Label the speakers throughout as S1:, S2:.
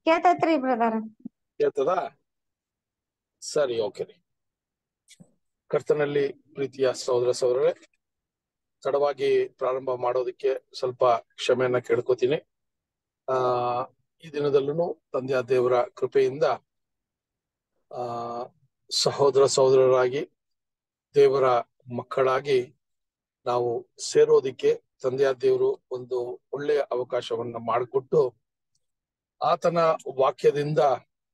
S1: ಕೇಳ್ತೈತ್ರಿ brother
S2: ಕೇಳ್ತದಾ ಸರಿ okay ರೀ ಕರ್ತನಲ್ಲಿ ಪ್ರೀತಿಯ ಸಹೋದರ ಸಹೋದರರೇ ತಡವಾಗಿ ಪ್ರಾರಂಭ ಮಾಡೋದಕ್ಕೆ ಸ್ವಲ್ಪ ಕ್ಷಮೆಯನ್ನ ಕೇಳ್ಕೊತೀನಿ ಆ ಈ ದಿನದಲ್ಲೂ ತಂದೆಯ ದೇವರ ಕೃಪೆಯಿಂದ ಆ ಸಹೋದರ ಸಹೋದರರಾಗಿ ದೇವರ ಮಕ್ಕಳಾಗಿ ನಾವು ಸೇರೋದಿಕ್ಕೆ ತಂದೆಯ ದೇವರು ಒಂದು ಒಳ್ಳೆಯ ಅವಕಾಶವನ್ನ ಮಾಡಿಕೊಟ್ಟು ಆತನ ವಾಕ್ಯದಿಂದ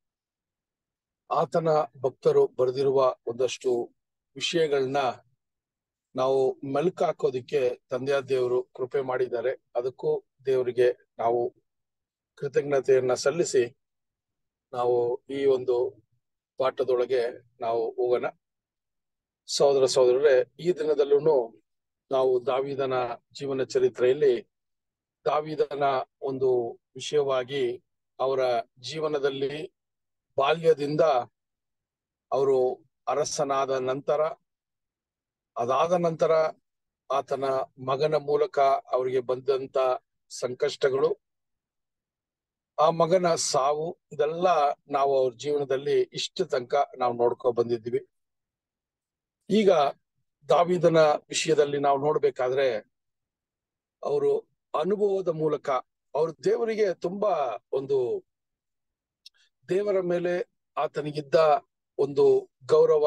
S2: ಆತನ ಭಕ್ತರು ಬರೆದಿರುವ ಒಂದಷ್ಟು ವಿಷಯಗಳನ್ನ ನಾವು ಮೆಲುಕು ಹಾಕೋದಿಕ್ಕೆ ತಂದೆಯ ದೇವರು ಕೃಪೆ ಮಾಡಿದ್ದಾರೆ ಅದಕ್ಕೂ ದೇವರಿಗೆ ನಾವು ಕೃತಜ್ಞತೆಯನ್ನ ಸಲ್ಲಿಸಿ ನಾವು ಈ ಒಂದು ಪಾಠದೊಳಗೆ ನಾವು ಹೋಗೋಣ ಸಹೋದರ ಸಹೋದರರೇ ಈ ದಿನದಲ್ಲೂ ನಾವು ದಾವಿದನ ಜೀವನ ಚರಿತ್ರೆಯಲ್ಲಿ ದಾವಿದನ ಒಂದು ವಿಷಯವಾಗಿ ಅವರ ಜೀವನದಲ್ಲಿ ಬಾಲ್ಯದಿಂದ ಅವರು ಅರಸನಾದ ನಂತರ ಅದಾದ ನಂತರ ಆತನ ಮಗನ ಮೂಲಕ ಅವರಿಗೆ ಬಂದಂತ ಸಂಕಷ್ಟಗಳು ಆ ಮಗನ ಸಾವು ಇದೆಲ್ಲ ನಾವು ಅವ್ರ ಜೀವನದಲ್ಲಿ ಇಷ್ಟ ತನಕ ನಾವು ನೋಡ್ಕೊ ಬಂದಿದ್ವಿ ಈಗ ದಾವಿದನ ವಿಷಯದಲ್ಲಿ ನಾವು ನೋಡ್ಬೇಕಾದ್ರೆ ಅವರು ಅನುಭವದ ಮೂಲಕ ಅವರು ದೇವರಿಗೆ ತುಂಬಾ ಒಂದು ದೇವರ ಮೇಲೆ ಆತನಿಗಿದ್ದ ಒಂದು ಗೌರವ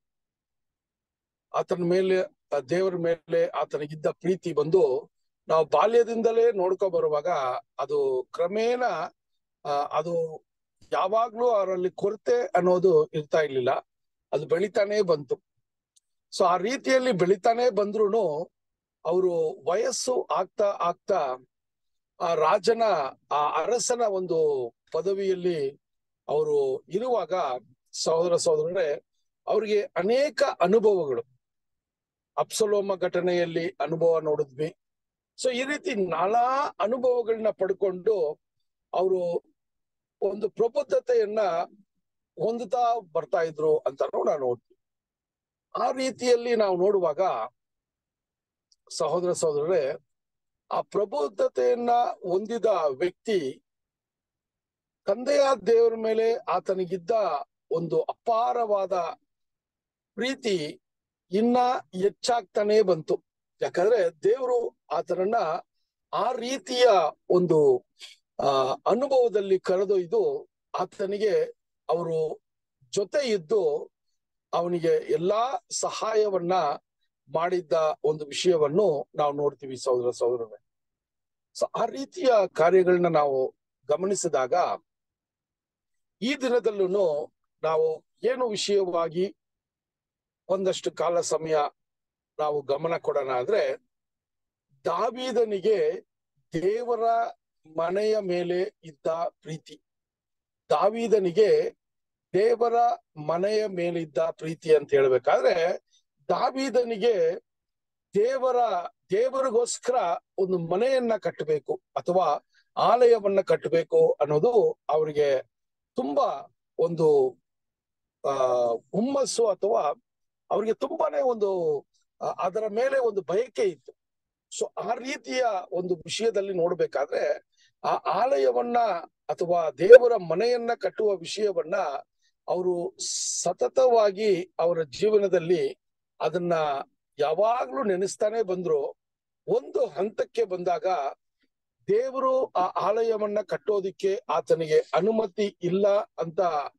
S2: ಆತನ ಮೇಲೆ ಆ ದೇವರ ಮೇಲೆ ಆತನಿಗಿದ್ದ ಪ್ರೀತಿ ಬಂದು ನಾವು ಬಾಲ್ಯದಿಂದಲೇ ನೋಡ್ಕೊ ಬರುವಾಗ ಅದು ಕ್ರಮೇಣ ಆ, ಅದು ಯಾವಾಗ್ಲೂ ಅವರಲ್ಲಿ ಕೊರತೆ ಅನ್ನೋದು ಇರ್ತಾ ಇರ್ಲಿಲ್ಲ ಅದು ಬೆಳಿತಾನೇ ಬಂತು ಸೊ ಆ ರೀತಿಯಲ್ಲಿ ಬೆಳಿತಾನೆ ಬಂದ್ರು ಅವರು ವಯಸ್ಸು ಆಗ್ತಾ ಆಗ್ತಾ ಆ ರಾಜನ ಆ ಅರಸನ ಒಂದು ಪದವಿಯಲ್ಲಿ ಅವರು ಇರುವಾಗ ಸಹೋದರ ಸಹೋದರರೇ ಅವ್ರಿಗೆ ಅನೇಕ ಅನುಭವಗಳು ಅಪ್ಸಲೋಮ ಘಟನೆಯಲ್ಲಿ ಅನುಭವ ನೋಡಿದ್ವಿ ಸೊ ಈ ರೀತಿ ನಾನಾ ಅನುಭವಗಳನ್ನ ಪಡ್ಕೊಂಡು ಅವರು ಒಂದು ಪ್ರಬುದ್ಧತೆಯನ್ನ ಹೊಂದುತ್ತಾ ಬರ್ತಾ ಇದ್ರು ಅಂತ ನಾವು ನೋಡ್ತೀವಿ ಆ ರೀತಿಯಲ್ಲಿ ನಾವು ನೋಡುವಾಗ ಸಹೋದರ ಸಹೋದರರೇ ಆ ಪ್ರಬುದ್ಧತೆಯನ್ನ ಹೊಂದಿದ ವ್ಯಕ್ತಿ ತಂದೆಯ ದೇವರ ಮೇಲೆ ಆತನಿಗಿದ್ದ ಒಂದು ಅಪಾರವಾದ ಪ್ರೀತಿ ಇನ್ನ ಹೆಚ್ಚಾಗ್ತಾನೆ ಬಂತು ಯಾಕಂದ್ರೆ ದೇವರು ಆತನನ್ನ ಆ ರೀತಿಯ ಒಂದು ಆ ಅನುಭವದಲ್ಲಿ ಕರೆದೊಯ್ದು ಆತನಿಗೆ ಅವರು ಜೊತೆ ಇದ್ದು ಅವನಿಗೆ ಎಲ್ಲಾ ಸಹಾಯವನ್ನ ಮಾಡಿದ್ದ ಒಂದು ವಿಷಯವನ್ನು ನಾವು ನೋಡ್ತೀವಿ ಸಹೋದರ ಸಹೋದರರೇ ಸೊ ಆ ರೀತಿಯ ಕಾರ್ಯಗಳನ್ನ ನಾವು ಗಮನಿಸಿದಾಗ ಈ ದಿನದಲ್ಲೂ ನಾವು ಏನು ವಿಷಯವಾಗಿ ಒಂದಷ್ಟು ಕಾಲ ಸಮಯ ನಾವು ಗಮನ ಕೊಡೋಣ ಅಂದ್ರೆ ದಾವೀದನಿಗೆ ದೇವರ ಮನೆಯ ಮೇಲೆ ಇದ್ದ ಪ್ರೀತಿ ದಾವೀದನಿಗೆ ದೇವರ ಮನೆಯ ಮೇಲಿದ್ದ ಪ್ರೀತಿ ಅಂತ ಹೇಳ್ಬೇಕಾದ್ರೆ ದಾವೀದನಿಗೆ ದೇವರ ದೇವರಿಗೋಸ್ಕರ ಒಂದು ಮನೆಯನ್ನ ಕಟ್ಟಬೇಕು ಅಥವಾ ಆಲಯವನ್ನ ಕಟ್ಟಬೇಕು ಅನ್ನೋದು ಅವರಿಗೆ ತುಂಬಾ ಒಂದು ಆ ಹುಮ್ಮಸ್ಸು ಅಥವಾ ಅವ್ರಿಗೆ ತುಂಬಾನೇ ಒಂದು ಆ, ಅದರ ಮೇಲೆ ಒಂದು ಬಯಕೆ ಇತ್ತು ಸೊ ಆ ರೀತಿಯ ಒಂದು ವಿಷಯದಲ್ಲಿ ನೋಡ್ಬೇಕಾದ್ರೆ ಆ ಆಲಯವನ್ನ ಅಥವಾ ದೇವರ ಮನೆಯನ್ನ ಕಟ್ಟುವ ವಿಷಯವನ್ನ ಅವರು ಸತತವಾಗಿ ಅವರ ಜೀವನದಲ್ಲಿ ಅದನ್ನ ಯಾವಾಗ್ಲೂ ನೆನೆಸ್ತಾನೆ ಬಂದ್ರು ಒಂದು ಹಂತಕ್ಕೆ ಬಂದಾಗ ದೇವರು ಆ ಆಲಯವನ್ನ ಕಟ್ಟೋದಿಕ್ಕೆ ಆತನಿಗೆ ಅನುಮತಿ ಇಲ್ಲ ಅಂತ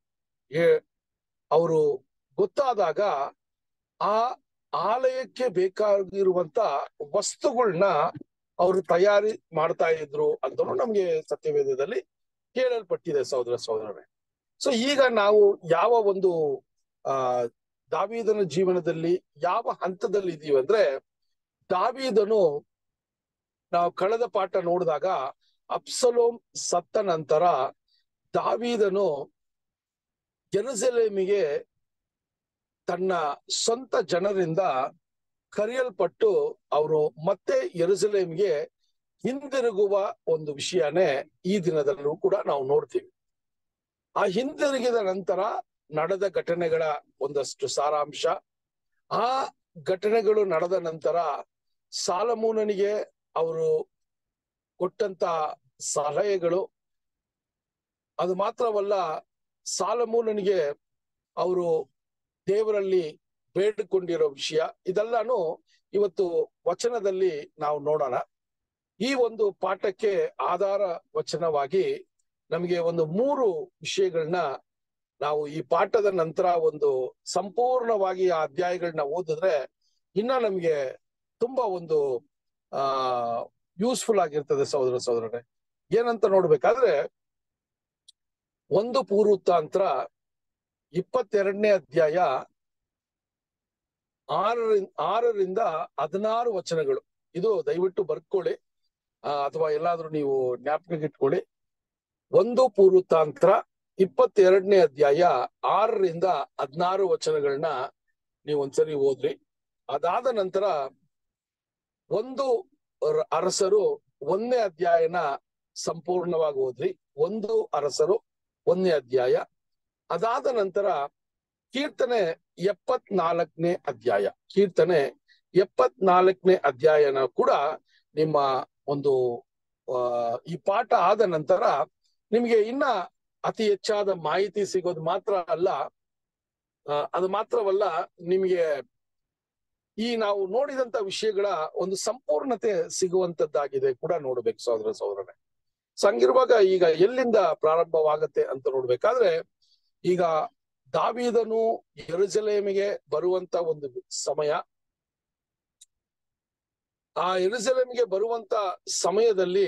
S2: ಅವರು ಗೊತ್ತಾದಾಗ ಆ ಆಲಯಕ್ಕೆ ಬೇಕಾಗಿರುವಂತ ವಸ್ತುಗಳನ್ನ ಅವರು ತಯಾರಿ ಮಾಡ್ತಾ ಇದ್ರು ಅಂತ ನಮ್ಗೆ ಸತ್ಯವೇದದಲ್ಲಿ ಕೇಳಲ್ಪಟ್ಟಿದೆ ಸಹೋದರ ಸಹೋದರರೇ ಸೊ ಈಗ ನಾವು ಯಾವ ಒಂದು ಆ ದಾವೀದನ ಜೀವನದಲ್ಲಿ ಯಾವ ಹಂತದಲ್ಲಿ ಇದೀವಿ ಅಂದ್ರೆ ದಾವೀದನು ನಾವು ಕಳೆದ ಪಾಠ ನೋಡಿದಾಗ ಅಪ್ಸಲೋಮ್ ಸತ್ತ ನಂತರ ದಾವೀದನು ಜೆರುಸಲೇಮಿಗೆ ತನ್ನ ಸ್ವಂತ ಜನರಿಂದ ಕರೆಯಲ್ಪಟ್ಟು ಅವರು ಮತ್ತೆ ಯೆರೂಸಲೇಮ್ಗೆ ಹಿಂದಿರುಗುವ ಒಂದು ವಿಷಯನೇ ಈ ದಿನದಲ್ಲೂ ಕೂಡ ನಾವು ನೋಡ್ತೀವಿ ಆ ಹಿಂದಿರುಗಿದ ನಂತರ ನಡೆದ ಘಟನೆಗಳ ಒಂದಷ್ಟು ಸಾರಾಂಶ ಆ ಘಟನೆಗಳು ನಡೆದ ನಂತರ ಸಾಲಮೂನನಿಗೆ ಅವರು ಕೊಟ್ಟಂತ ಸಲಹೆಗಳು ಅದು ಮಾತ್ರವಲ್ಲ ಸಾಲಮೂಲನಿಗೆ ಅವರು ದೇವರಲ್ಲಿ ಬೇಡಿಕೊಂಡಿರೋ ವಿಷಯ ಇದೆಲ್ಲಾನು ಇವತ್ತು ವಚನದಲ್ಲಿ ನಾವು ನೋಡೋಣ ಈ ಒಂದು ಪಾಠಕ್ಕೆ ಆಧಾರ ವಚನವಾಗಿ ನಮಗೆ ಒಂದು ಮೂರು ವಿಷಯಗಳನ್ನ ನಾವು ಈ ಪಾಠದ ನಂತರ ಒಂದು ಸಂಪೂರ್ಣವಾಗಿ ಆ ಅಧ್ಯಾಯಗಳನ್ನ ಓದಿದ್ರೆ ಇನ್ನ ನಮ್ಗೆ ತುಂಬಾ ಒಂದು ಆ ಯೂಸ್ಫುಲ್ ಆಗಿರ್ತದೆ ಸಹೋದರ ಸಹೋದರರೇ ಏನಂತ ನೋಡ್ಬೇಕಾದ್ರೆ ಒಂದು ಪೂರ್ವತಾಂತ್ರ ಇಪ್ಪತ್ತೆರಡನೇ ಅಧ್ಯಾಯ ಆರರಿಂದ ಆರರಿಂದ ಹದಿನಾರು ವಚನಗಳು ಇದು ದಯವಿಟ್ಟು ಬರ್ಕೊಳ್ಳಿ ಆ, ಅಥವಾ ಎಲ್ಲಾದ್ರೂ ನೀವು ಜ್ಞಾಪಕಕ್ಕೆ ಇಟ್ಕೊಳ್ಳಿ ಒಂದು ಪೂರ್ವತಾಂತ್ರ ಇಪ್ಪತ್ತೆರಡನೇ ಅಧ್ಯಾಯ ಆರರಿಂದ ಹದಿನಾರು ವಚನಗಳನ್ನ ನೀವು ಒಂದ್ಸರಿ ಓದ್ರಿ ಅದಾದ ನಂತರ ಒಂದು ರ- ಅರಸರು ಒಂದನೇ ಅಧ್ಯಾಯನ ಸಂಪೂರ್ಣವಾಗಿ ಓದ್ರಿ ಒಂದು ಅರಸರು ಒಂದನೇ ಅಧ್ಯಾಯ ಅದಾದ ನಂತರ ಕೀರ್ತನೆ ಎಪ್ಪತ್ನಾಲ್ಕನೇ ಅಧ್ಯಾಯ ಕೀರ್ತನೆ ಎಪ್ಪತ್ನಾಲ್ಕನೇ ಅಧ್ಯಾಯನ ಕೂಡ ನಿಮ್ಮ ಒಂದು ಆ, ಈ ಪಾಠ ಆದ ನಂತರ ನಿಮಗೆ ಇನ್ನ ಅತಿ ಹೆಚ್ಚಾದ ಮಾಹಿತಿ ಸಿಗೋದು ಮಾತ್ರ ಅಲ್ಲ ಆ, ಅದು ಮಾತ್ರವಲ್ಲ ನಿಮಗೆ ಈ ನಾವು ನೋಡಿದಂತ ವಿಷಯಗಳ ಒಂದು ಸಂಪೂರ್ಣತೆ ಸಿಗುವಂತದ್ದಾಗಿದೆ ಕೂಡ ನೋಡ್ಬೇಕು ಸಹೋದರ ಸಹೋದರನೇ ಸೊ ಹಂಗಿರುವಾಗ ಈಗ ಎಲ್ಲಿಂದ ಪ್ರಾರಂಭವಾಗತ್ತೆ ಅಂತ ನೋಡ್ಬೇಕಾದ್ರೆ ಈಗ ದಾವೀದನು ಯೆರೂಸಲೇಮಿಗೆ ಬರುವಂತ ಒಂದು ಸಮಯ ಆ ಯೆರೂಸಲೇಮಿಗೆ ಬರುವಂತ ಸಮಯದಲ್ಲಿ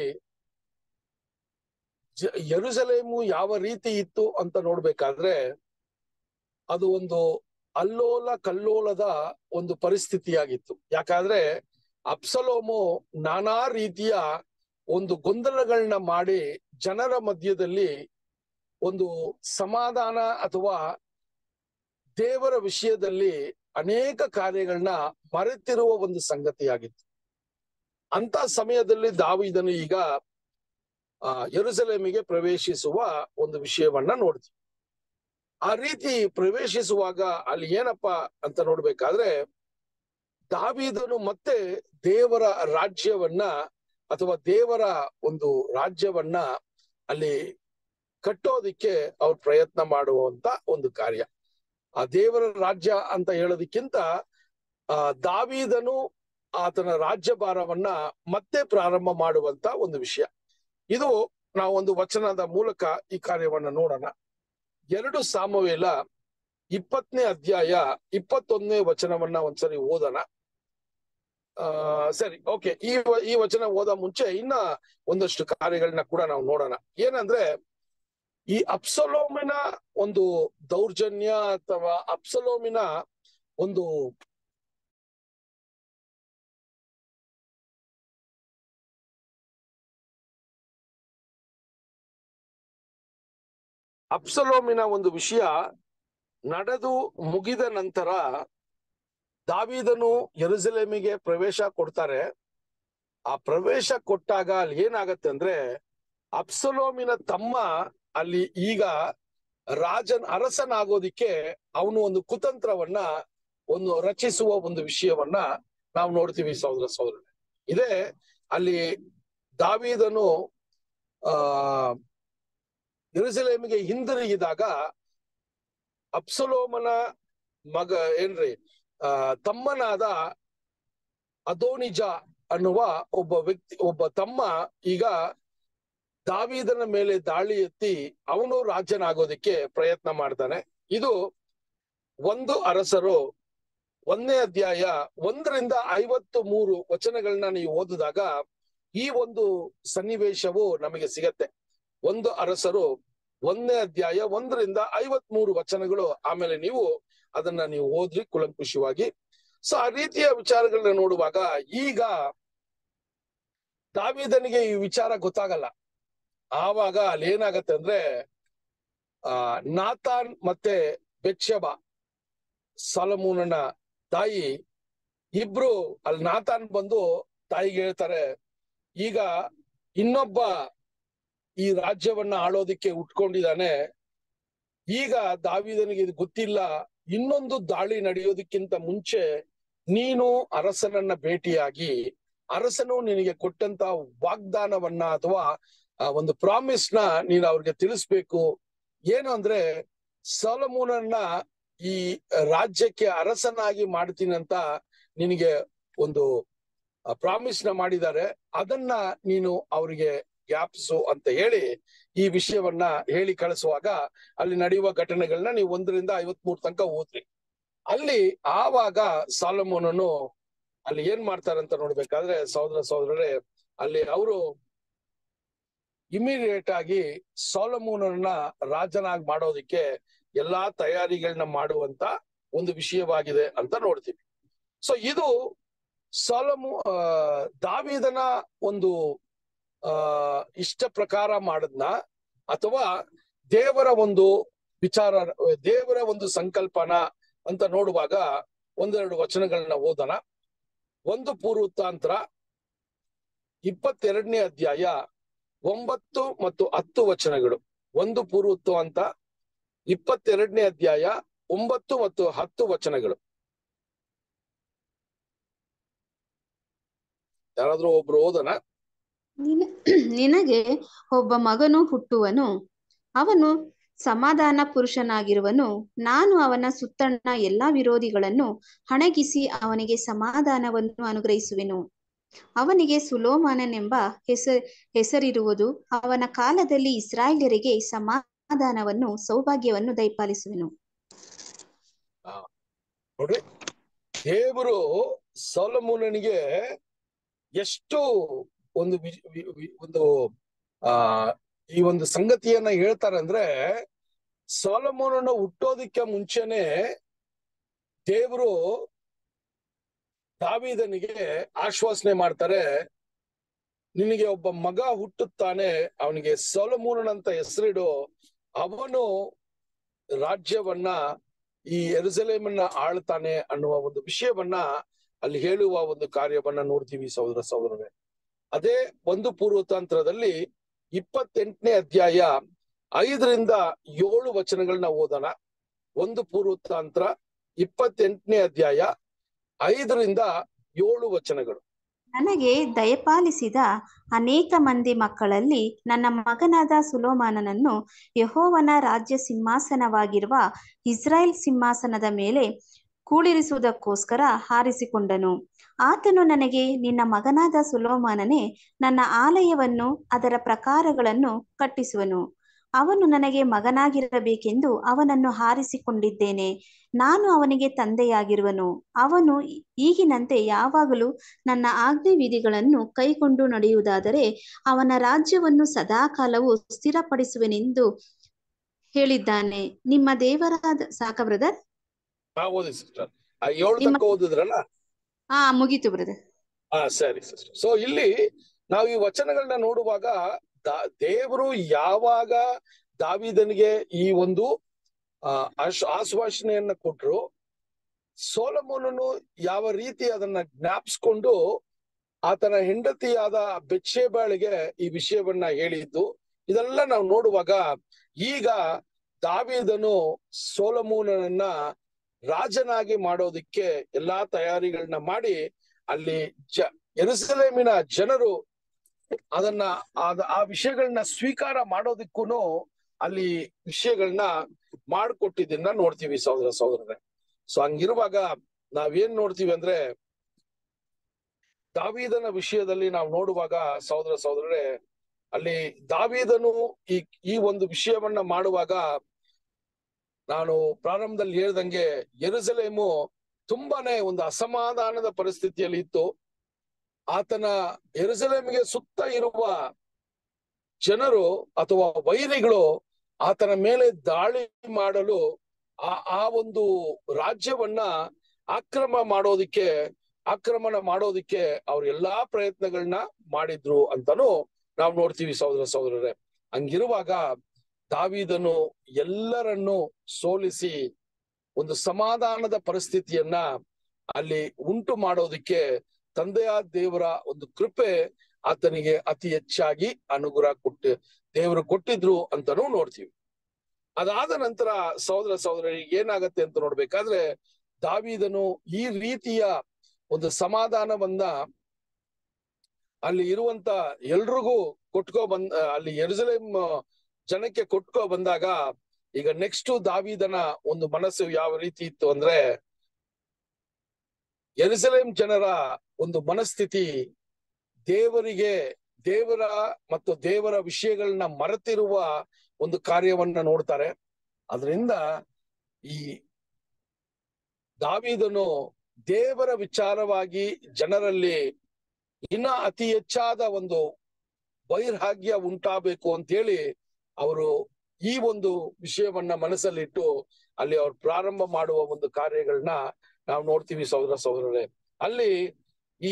S2: ಜ- ಯೆರೂಸಲೇಮು ಯಾವ ರೀತಿ ಇತ್ತು ಅಂತ ನೋಡ್ಬೇಕಾದ್ರೆ ಅದು ಒಂದು ಅಲ್ಲೋಲ ಕಲ್ಲೋಲದ ಒಂದು ಪರಿಸ್ಥಿತಿಯಾಗಿತ್ತು ಯಾಕಾದ್ರೆ ಅಪ್ಸಲೋಮು ನಾನಾ ರೀತಿಯ ಒಂದು ಗೊಂದಲಗಳನ್ನ ಮಾಡಿ ಜನರ ಮಧ್ಯದಲ್ಲಿ ಒಂದು ಸಮಾಧಾನ ಅಥವಾ ದೇವರ ವಿಷಯದಲ್ಲಿ ಅನೇಕ ಕಾರ್ಯಗಳನ್ನ ಮರೆತಿರುವ ಒಂದು ಸಂಗತಿಯಾಗಿತ್ತು ಅಂತ ಸಮಯದಲ್ಲಿ ದಾವಿದನು ಈಗ ಆ ಯೆರೂಸಲೇಮಿಗೆ ಪ್ರವೇಶಿಸುವ ಒಂದು ವಿಷಯವನ್ನ ನೋಡ್ತೀವಿ ಆ ರೀತಿ ಪ್ರವೇಶಿಸುವಾಗ ಅಲ್ಲಿ ಏನಪ್ಪಾ ಅಂತ ನೋಡ್ಬೇಕಾದ್ರೆ ದಾವೀದನು ಮತ್ತೆ ದೇವರ ರಾಜ್ಯವನ್ನ ಅಥವಾ ದೇವರ ಒಂದು ರಾಜ್ಯವನ್ನ ಅಲ್ಲಿ ಕಟ್ಟೋದಿಕ್ಕೆ ಅವ್ರು ಪ್ರಯತ್ನ ಮಾಡುವಂತ ಒಂದು ಕಾರ್ಯ ಆ ದೇವರ ರಾಜ್ಯ ಅಂತ ಹೇಳೋದಕ್ಕಿಂತ ಆ ದಾವೀದನು ಆತನ ರಾಜ್ಯಭಾರವನ್ನ ಮತ್ತೆ ಪ್ರಾರಂಭ ಮಾಡುವಂತ ಒಂದು ವಿಷಯ ಇದು ನಾವು ಒಂದು ವಚನದ ಮೂಲಕ ಈ ಕಾರ್ಯವನ್ನ ನೋಡೋಣ ಎರಡು ಸಾಮವೇಲ ಇಪ್ಪತ್ತನೇ ಅಧ್ಯಾಯ ಇಪ್ಪತ್ತೊಂದನೇ ವಚನವನ್ನ ಒಂದ್ಸರಿ ಓದೋಣ ಆ ಸರಿ ಓಕೆ ಈ ವ- ಈ ವಚನ ಓದ ಮುಂಚೆ ಇನ್ನ ಒಂದಷ್ಟು ಕಾರ್ಯಗಳನ್ನ ಕೂಡ ನಾವು ನೋಡೋಣ ಏನಂದ್ರೆ ಈ ಅಪ್ಸಲೋಮಿನ ಒಂದು ದೌರ್ಜನ್ಯ ಅಥವಾ ಅಪ್ಸಲೋಮಿನ ಒಂದು ಅಪ್ಸಲೋಮಿನ ಒಂದು ವಿಷಯ ನಡೆದು ಮುಗಿದ ನಂತರ ದಾವೀದನು ಯೆರೂಸಲೇಮಿಗೆ ಪ್ರವೇಶ ಕೊಡ್ತಾರೆ ಆ ಪ್ರವೇಶ ಕೊಟ್ಟಾಗ ಅಲ್ಲಿ ಏನಾಗತ್ತೆ ಅಂದ್ರೆ ಅಪ್ಸಲೋಮಿನ ತಮ್ಮ ಅಲ್ಲಿ ಈಗ ರಾಜನ್ ಅರಸನಾಗೋದಿಕ್ಕೆ ಅವನು ಒಂದು ಕುತಂತ್ರವನ್ನ ಒಂದು ರಚಿಸುವ ಒಂದು ವಿಷಯವನ್ನ ನಾವು ನೋಡ್ತೀವಿ ಸಹೋದರ ಸಹೋದರ ಇದೇ ಅಲ್ಲಿ ದಾವೀದನು ಆ ಯೆರೂಸಲೇಮಿಗೆ ಹಿಂದಿರುಗಿದಾಗ ಅಪ್ಸಲೋಮನ ಮಗ ಏನ್ರಿ ಆ ತಮ್ಮನಾದ ಅದೋನಿಜ ಅನ್ನುವ ಒಬ್ಬ ವ್ಯಕ್ತಿ ಒಬ್ಬ ತಮ್ಮ ಈಗ ದಾವೀದನ ಮೇಲೆ ದಾಳಿ ಎತ್ತಿ ಅವನು ರಾಜ್ಯನಾಗೋದಿಕ್ಕೆ ಪ್ರಯತ್ನ ಮಾಡ್ತಾನೆ ಇದು ಒಂದು ಅರಸರು ಒಂದನೇ ಅಧ್ಯಾಯ ಒಂದರಿಂದ ಐವತ್ತು ಮೂರು ವಚನಗಳನ್ನ ನೀವು ಓದಿದಾಗ ಈ ಒಂದು ಸನ್ನಿವೇಶವು ನಮಗೆ ಸಿಗತ್ತೆ ಒಂದು ಅರಸರು ಒಂದನೇ ಅಧ್ಯಾಯ ಒಂದರಿಂದ ಐವತ್ ಮೂರು ವಚನಗಳು ಆಮೇಲೆ ನೀವು ಅದನ್ನ ನೀವು ಓದ್ರಿ ಕುಲಂಕುಷವಾಗಿ ಸೊ ಆ ರೀತಿಯ ವಿಚಾರಗಳನ್ನ ನೋಡುವಾಗ ಈಗ ದಾವಿದನಿಗೆ ಈ ವಿಚಾರ ಗೊತ್ತಾಗಲ್ಲ ಆವಾಗ ಅಲ್ಲಿ ಏನಾಗತ್ತೆ ಅಂದ್ರೆ ಆ ನಾತಾನ್ ಮತ್ತೆ ಬೆಚ್ಚಬ ಸಲಮೂನನ ತಾಯಿ ಇಬ್ರು ಅಲ್ಲಿ ನಾತಾನ್ ಬಂದು ತಾಯಿಗೆ ಹೇಳ್ತಾರೆ ಈಗ ಇನ್ನೊಬ್ಬ ಈ ರಾಜ್ಯವನ್ನ ಆಳೋದಿಕ್ಕೆ ಉಟ್ಕೊಂಡಿದ್ದಾನೆ ಈಗ ದಾವಿದನಿಗೆ ಇದು ಗೊತ್ತಿಲ್ಲ ಇನ್ನೊಂದು ದಾಳಿ ನಡೆಯೋದಕ್ಕಿಂತ ಮುಂಚೆ ನೀನು ಅರಸನನ್ನ ಭೇಟಿಯಾಗಿ ಅರಸನು ನಿನಗೆ ಕೊಟ್ಟಂತ ವಾಗ್ದಾನವನ್ನ ಅಥವಾ ಆ ಒಂದು ಪ್ರಾಮಿಸ್ ನ ನೀನು ಅವ್ರಿಗೆ ತಿಳಿಸ್ಬೇಕು ಏನು ಅಂದ್ರೆ ಸೊಲಮೂನನ್ನ ಈ ರಾಜ್ಯಕ್ಕೆ ಅರಸನಾಗಿ ಮಾಡ್ತೀನಿ ಅಂತ ನಿನಗೆ ಒಂದು ಪ್ರಾಮಿಸ್ ನ ಮಾಡಿದ್ದಾರೆ ಅದನ್ನ ನೀನು ಅವರಿಗೆ ಜ್ಞಾಪಿಸು ಅಂತ ಹೇಳಿ ಈ ವಿಷಯವನ್ನ ಹೇಳಿ ಕಳಿಸುವಾಗ ಅಲ್ಲಿ ನಡೆಯುವ ಘಟನೆಗಳನ್ನ ನೀವು ಒಂದರಿಂದ ಐವತ್ ಮೂರ್ ತನಕ ಓದ್ರಿ ಅಲ್ಲಿ ಆವಾಗ ಸಾಲಮೋನನು ಅಲ್ಲಿ ಏನ್ ಮಾಡ್ತಾರಂತ ನೋಡ್ಬೇಕಾದ್ರೆ ಸಹೋದರ ಸಹೋದರರೇ ಅಲ್ಲಿ ಅವರು ಇಮಿಡಿಯೇಟ್ ಆಗಿ ಸೋಲಮೂನನ್ನ ರಾಜನಾಗಿ ಮಾಡೋದಿಕ್ಕೆ ಎಲ್ಲಾ ತಯಾರಿಗಳನ್ನ ಮಾಡುವಂತ ಒಂದು ವಿಷಯವಾಗಿದೆ ಅಂತ ನೋಡ್ತೀವಿ ಸೊ ಇದು ಸೋಲಮು ಆ ದಾವಿದನ ಒಂದು ಆ ಇಷ್ಟ ಪ್ರಕಾರ ಮಾಡದ್ನ ಅಥವಾ ದೇವರ ಒಂದು ವಿಚಾರ ದೇವರ ಒಂದು ಸಂಕಲ್ಪನ ಅಂತ ನೋಡುವಾಗ ಒಂದೆರಡು ವಚನಗಳನ್ನ ಓದೋಣ ಒಂದು ಪೂರ್ವತಾಂತ್ರ ಇಪ್ಪತ್ತೆರಡನೇ ಅಧ್ಯಾಯ ಒಂಬತ್ತು ಮತ್ತು ಹತ್ತು ವಚನಗಳು ಒಂದು ಪೂರ್ವತ್ವ ಅಂತ ಇಪ್ಪತ್ತೆರಡನೇ ಅಧ್ಯಾಯ ಒಂಬತ್ತು ಮತ್ತು ಹತ್ತು ವಚನಗಳು ಯಾರಾದ್ರೂ ಒಬ್ರು ಓದೋಣ
S1: ನಿನ- ನಿನಗೆ ಒಬ್ಬ ಮಗನು ಹುಟ್ಟುವನು ಅವನು ಸಮಾಧಾನ ಪುರುಷನಾಗಿರುವನು ನಾನು ಅವನ ಸುತ್ತಣ ಎಲ್ಲಾ ವಿರೋಧಿಗಳನ್ನು ಹಣಗಿಸಿ ಅವನಿಗೆ ಸಮಾಧಾನವನ್ನು ಅನುಗ್ರಹಿಸುವೆನು ಅವನಿಗೆ ಸುಲೋಮನನೆಂಬ ಹೆಸರು ಹೆಸರಿರುವುದು ಅವನ ಕಾಲದಲ್ಲಿ ಇಸ್ರಾಯೇಲ್ಯರಿಗೆ ಸಮಾಧಾನವನ್ನು ಸೌಭಾಗ್ಯವನ್ನು ದಯಪಾಲಿಸುವೆನು
S2: ನೋಡ್ರಿ ದೇವರು ಸೊಲಮೂಲನಿಗೆ ಎಷ್ಟು ಒಂದು ವಿ- ವಿ- ವಿ- ಒಂದು ಆ ಈ ಒಂದು ಸಂಗತಿಯನ್ನ ಹೇಳ್ತಾರೆ ಅಂದ್ರೆ ಸೊಲಮೂಲನ ಹುಟ್ಟೋದಿಕ್ಕೆ ಮುಂಚೆನೆ ದೇವರು ದಾವೀದನಿಗೆ ಆಶ್ವಾಸನೆ ಮಾಡ್ತಾರೆ ನಿನಗೆ ಒಬ್ಬ ಮಗ ಹುಟ್ಟುತ್ತಾನೆ ಅವನಿಗೆ ಸೊಲಮೂಲನ್ ಅಂತ ಹೆಸರಿಡು ಅವನು ರಾಜ್ಯವನ್ನ ಈ ಎರುಸಲೇಮನ್ನ ಆಳ್ತಾನೆ ಅನ್ನುವ ಒಂದು ವಿಷಯವನ್ನ ಅಲ್ಲಿ ಹೇಳುವ ಒಂದು ಕಾರ್ಯವನ್ನ ನೋಡ್ತೀವಿ ಸಹೋದರ ಸಹೋದರರೇ ಅದೇ ಒಂದು ಪೂರ್ವತಾಂತ್ರದಲ್ಲಿ ಇಪ್ಪತ್ತೆಂಟನೇ ಅಧ್ಯಾಯ ಐದರಿಂದ ಏಳು ವಚನಗಳನ್ನ ಓದೋಣ ಒಂದು ಪೂರ್ವತಾಂತ್ರ ಇಪ್ಪತ್ತೆಂಟನೇ ಅಧ್ಯಾಯ ಐದರಿಂದ ಏಳು ವಚನಗಳು
S1: ನನಗೆ ದಯಪಾಲಿಸಿದ ಅನೇಕ ಮಂದಿ ಮಕ್ಕಳಲ್ಲಿ ನನ್ನ ಮಗನಾದ ಸುಲೋಮಾನನನ್ನು ಯಹೋವನ ರಾಜ್ಯ ಸಿಂಹಾಸನವಾಗಿರುವ ಇಸ್ರಾಯೇಲ್ ಸಿಂಹಾಸನದ ಮೇಲೆ ಕೂಡಿರಿಸುವುದಕ್ಕೋಸ್ಕರ ಹಾರಿಸಿಕೊಂಡನು ಆತನು ನನಗೆ ನಿನ್ನ ಮಗನಾದ ಸುಲೋಮಾನನೇ ನನ್ನ ಆಲಯವನ್ನು ಅದರ ಪ್ರಕಾರಗಳನ್ನು ಕಟ್ಟಿಸುವನು ಅವನು ನನಗೆ ಮಗನಾಗಿರಬೇಕೆಂದು ಅವನನ್ನು ಹಾರಿಸಿಕೊಂಡಿದ್ದೇನೆ ನಾನು ಅವನಿಗೆ ತಂದೆಯಾಗಿರುವನು ಅವನು ಈಗಿನಂತೆ ಯಾವಾಗಲೂ ನನ್ನ ಆಜ್ಞೆ ವಿಧಿಗಳನ್ನು ಕೈಕೊಂಡು ನಡೆಯುವುದಾದರೆ ಅವನ ರಾಜ್ಯವನ್ನು ಸದಾಕಾಲವು ಸ್ಥಿರಪಡಿಸುವೆನೆಂದು ಹೇಳಿದ್ದಾನೆ ನಿಮ್ಮ ದೇವರಾದ ಸಾಕ ಬ್ರದರ್
S2: ಹಾ ಓದಿ ಸಿಸ್ಟರ್ ಆ ಏಳು
S1: ನಿಮ್ಮ-
S2: ತನಕ ಓದಿದ್ರಲ್ಲ
S1: ಹಾ ಮುಗೀತು ಬ್ರದರ್
S2: ಹಾ ಸರಿ ಸಿಸ್ಟರ್ ಸೊ ಇಲ್ಲಿ ನಾವು ಈ ವಚನಗಳನ್ನ ನೋಡುವಾಗ ದಾ- ದೇವರು ಯಾವಾಗ ದಾವಿದನಿಗೆ ಈ ಒಂದು ಆ ಆಶ್ ಆಶ್ವಾಸನೆಯನ್ನ ಕೊಟ್ರು ಸೋಲಮೋನನು ಯಾವ ರೀತಿ ಅದನ್ನ ಜ್ಞಾಪಿಸ್ಕೊಂಡು ಆತನ ಹೆಂಡತಿಯಾದ ಬೆಚ್ಚೇಬಾಳಿಗೆ ಈ ವಿಷಯವನ್ನ ಹೇಳಿದ್ದು ಇದೆಲ್ಲ ನಾವು ನೋಡುವಾಗ ಈಗ ದಾವಿದನು ಸೋಲಮೂನನನ್ನ ರಾಜನಾಗಿ ಮಾಡೋದಿಕ್ಕೆ ಎಲ್ಲಾ ತಯಾರಿಗಳನ್ನ ಮಾಡಿ ಅಲ್ಲಿ ಜ ಎರುಸಲೇಮಿನ ಜನರು ಅದನ್ನ ಆದ- ಆ ವಿಷಯಗಳನ್ನ ಸ್ವೀಕಾರ ಮಾಡೋದಿಕ್ಕೂನು ಅಲ್ಲಿ ವಿಷಯಗಳನ್ನ ಮಾಡ್ಕೊಟ್ಟಿದ್ದನ್ನ ನೋಡ್ತೀವಿ ಸಹೋದರ ಸಹೋದರರೇ ಸೊ ಹಂಗಿರುವಾಗ ನಾವೇನ್ ನೋಡ್ತೀವಿ ಅಂದ್ರೆ ದಾವೀದನ ವಿಷಯದಲ್ಲಿ ನಾವು ನೋಡುವಾಗ ಸಹೋದರ ಸಹೋದರರೇ ಅಲ್ಲಿ ದಾವೀದನು ಈ ಈ ಒಂದು ವಿಷಯವನ್ನ ಮಾಡುವಾಗ ನಾನು ಪ್ರಾರಂಭದಲ್ಲಿ ಹೇಳ್ದಂಗೆ ಯೆರೂಸಲೇಮು ತುಂಬಾನೇ ಒಂದು ಅಸಮಾಧಾನದ ಪರಿಸ್ಥಿತಿಯಲ್ಲಿ ಇತ್ತು ಆತನ ಯೆರೂಸಲೇಮಿಗೆ ಸುತ್ತ ಇರುವ ಜನರು ಅಥವಾ ವೈರಿಗಳು ಆತನ ಮೇಲೆ ದಾಳಿ ಮಾಡಲು ಆ ಆ ಒಂದು ರಾಜ್ಯವನ್ನ ಆಕ್ರಮ ಮಾಡೋದಿಕ್ಕೆ ಆಕ್ರಮಣ ಮಾಡೋದಿಕ್ಕೆ ಅವ್ರ ಎಲ್ಲಾ ಪ್ರಯತ್ನಗಳನ್ನ ಮಾಡಿದ್ರು ಅಂತಾನು ನಾವು ನೋಡ್ತೀವಿ ಸಹೋದರ ಸಹೋದರರೇ ಹಂಗಿರುವಾಗ ದಾವಿದನು ಎಲ್ಲರನ್ನು ಸೋಲಿಸಿ ಒಂದು ಸಮಾಧಾನದ ಪರಿಸ್ಥಿತಿಯನ್ನ ಅಲ್ಲಿ ಉಂಟು ಮಾಡೋದಿಕ್ಕೆ ತಂದೆಯಾದ ದೇವರ ಒಂದು ಕೃಪೆ ಆತನಿಗೆ ಅತಿ ಹೆಚ್ಚಾಗಿ ಅನುಗ್ರಹ ಕೊಟ್ಟು ದೇವರು ಕೊಟ್ಟಿದ್ರು ಅಂತಾನೂ ನೋಡ್ತೀವಿ ಅದಾದ ನಂತರ ಸಹೋದರ ಸಹೋದರರಿಗೆ ಏನಾಗತ್ತೆ ಅಂತ ನೋಡ್ಬೇಕಾದ್ರೆ ದಾವಿದನು ಈ ರೀತಿಯ ಒಂದು ಸಮಾಧಾನವನ್ನ ಅಲ್ಲಿ ಇರುವಂತ ಎಲ್ರಿಗೂ ಕೊಟ್ಕೋ ಬಂದ್ ಅಲ್ಲಿ ಎರುಸಲೇಮ್ ಜನಕ್ಕೆ ಕೊಟ್ಕೋ ಬಂದಾಗ ಈಗ ನೆಕ್ಸ್ಟ್ ದಾವಿದನ ಒಂದು ಮನಸ್ಸು ಯಾವ ರೀತಿ ಇತ್ತು ಅಂದ್ರೆ ಎರುಸಲೇಮ್ ಜನರ ಒಂದು ಮನಸ್ಥಿತಿ ದೇವರಿಗೆ ದೇವರ ಮತ್ತು ದೇವರ ವಿಷಯಗಳನ್ನ ಮರೆತಿರುವ ಒಂದು ಕಾರ್ಯವನ್ನ ನೋಡ್ತಾರೆ ಅದರಿಂದ ಈ ದಾವಿದನು ದೇವರ ವಿಚಾರವಾಗಿ ಜನರಲ್ಲಿ ಇನ್ನ ಅತಿ ಹೆಚ್ಚಾದ ಒಂದು ವೈರ್ಹಾಗ್ಯ ಉಂಟಾಗಬೇಕು ಅಂತ ಹೇಳಿ ಅವರು ಈ ಒಂದು ವಿಷಯವನ್ನ ಮನಸ್ಸಲ್ಲಿಟ್ಟು ಅಲ್ಲಿ ಅವ್ರು ಪ್ರಾರಂಭ ಮಾಡುವ ಒಂದು ಕಾರ್ಯಗಳನ್ನ ನಾವು ನೋಡ್ತೀವಿ ಸಹೋದರ ಸಹೋದರರೇ ಅಲ್ಲಿ ಈ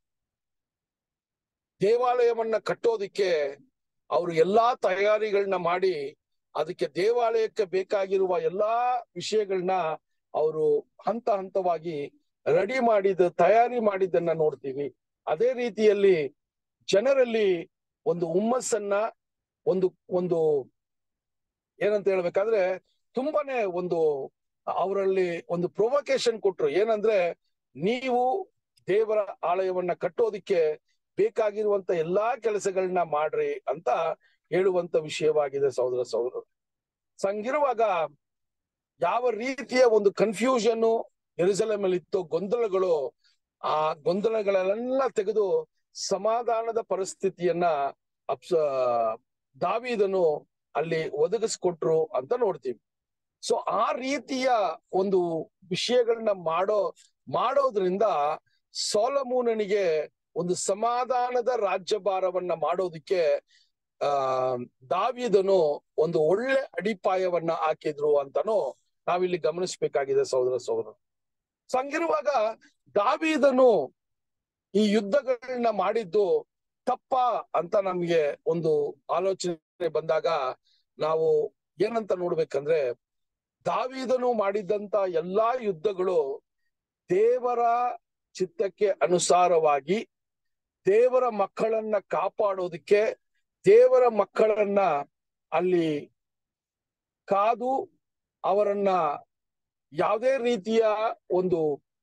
S2: ದೇವಾಲಯವನ್ನ ಕಟ್ಟೋದಿಕ್ಕೆ ಅವರು ಎಲ್ಲಾ ತಯಾರಿಗಳನ್ನ ಮಾಡಿ ಅದಕ್ಕೆ ದೇವಾಲಯಕ್ಕೆ ಬೇಕಾಗಿರುವ ಎಲ್ಲಾ ವಿಷಯಗಳನ್ನ ಅವರು ಹಂತ ಹಂತವಾಗಿ ರೆಡಿ ಮಾಡಿದ ತಯಾರಿ ಮಾಡಿದ್ದನ್ನ ನೋಡ್ತೀವಿ ಅದೇ ರೀತಿಯಲ್ಲಿ ಜನರಲ್ಲಿ ಒಂದು ಹುಮ್ಮಸ್ಸನ್ನ ಒಂದು ಒಂದು ಏನಂತ ಹೇಳ್ಬೇಕಾದ್ರೆ ತುಂಬಾನೇ ಒಂದು ಅವರಲ್ಲಿ ಒಂದು ಪ್ರೊವೊಕೇಶನ್ ಕೊಟ್ರು ಏನಂದ್ರೆ ನೀವು ದೇವರ ಆಲಯವನ್ನ ಕಟ್ಟೋದಿಕ್ಕೆ ಬೇಕಾಗಿರುವಂತ ಎಲ್ಲಾ ಕೆಲಸಗಳನ್ನ ಮಾಡ್ರಿ ಅಂತ ಹೇಳುವಂತ ವಿಷಯವಾಗಿದೆ ಸಹೋದರ ಸಹೋದರ ಸಂಗಿರುವಾಗ ಯಾವ ರೀತಿಯ ಒಂದು ಕನ್ಫ್ಯೂಷನ್ ಎರುಸಲೇಮ್ ಅಲ್ಲಿ ಇತ್ತು ಗೊಂದಲಗಳು ಆ ಗೊಂದಲಗಳೆಲ್ಲ ತೆಗೆದು ಸಮಾಧಾನದ ಪರಿಸ್ಥಿತಿಯನ್ನ ಅಪ್ಸ ದಾವಿದನು ಅಲ್ಲಿ ಒದಗಿಸ್ಕೊಟ್ರು ಅಂತ ನೋಡ್ತೀವಿ ಸೊ ಆ ರೀತಿಯ ಒಂದು ವಿಷಯಗಳನ್ನ ಮಾಡೋ ಮಾಡೋದ್ರಿಂದ ಸೋಲಮೂನನಿಗೆ ಒಂದು ಸಮಾಧಾನದ ರಾಜ್ಯಭಾರವನ್ನ ಮಾಡೋದಿಕ್ಕೆ ಆ ದಾವಿದನು ಒಂದು ಒಳ್ಳೆ ಅಡಿಪಾಯವನ್ನ ಹಾಕಿದ್ರು ಅಂತಾನು ನಾವಿಲ್ಲಿ ಗಮನಿಸ್ಬೇಕಾಗಿದೆ ಸಹೋದರ ಸಹೋದರ ಸಂಗಿರುವಾಗ ದಾವಿದನು ಈ ಯುದ್ಧಗಳನ್ನ ಮಾಡಿದ್ದು ತಪ್ಪ ಅಂತ ನಮ್ಗೆ ಒಂದು ಆಲೋಚನೆ ಬಂದಾಗ ನಾವು ಏನಂತ ನೋಡ್ಬೇಕಂದ್ರೆ ದಾವಿದನು ಮಾಡಿದಂತ ಎಲ್ಲಾ ಯುದ್ಧಗಳು ದೇವರ ಚಿತ್ತಕ್ಕೆ ಅನುಸಾರವಾಗಿ ದೇವರ ಮಕ್ಕಳನ್ನ ಕಾಪಾಡೋದಕ್ಕೆ ದೇವರ ಮಕ್ಕಳನ್ನ ಅಲ್ಲಿ ಕಾದು ಅವರನ್ನ ಯಾವುದೇ ರೀತಿಯ ಒಂದು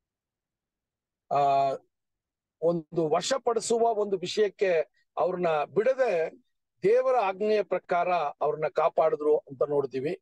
S2: ಆ ಒಂದು ವಶಪಡಿಸುವ ಒಂದು ವಿಷಯಕ್ಕೆ ಅವ್ರನ್ನ ಬಿಡದೆ ದೇವರ ಆಜ್ಞೆಯ ಪ್ರಕಾರ ಅವ್ರನ್ನ ಕಾಪಾಡಿದ್ರು ಅಂತ ನೋಡ್ತೀವಿ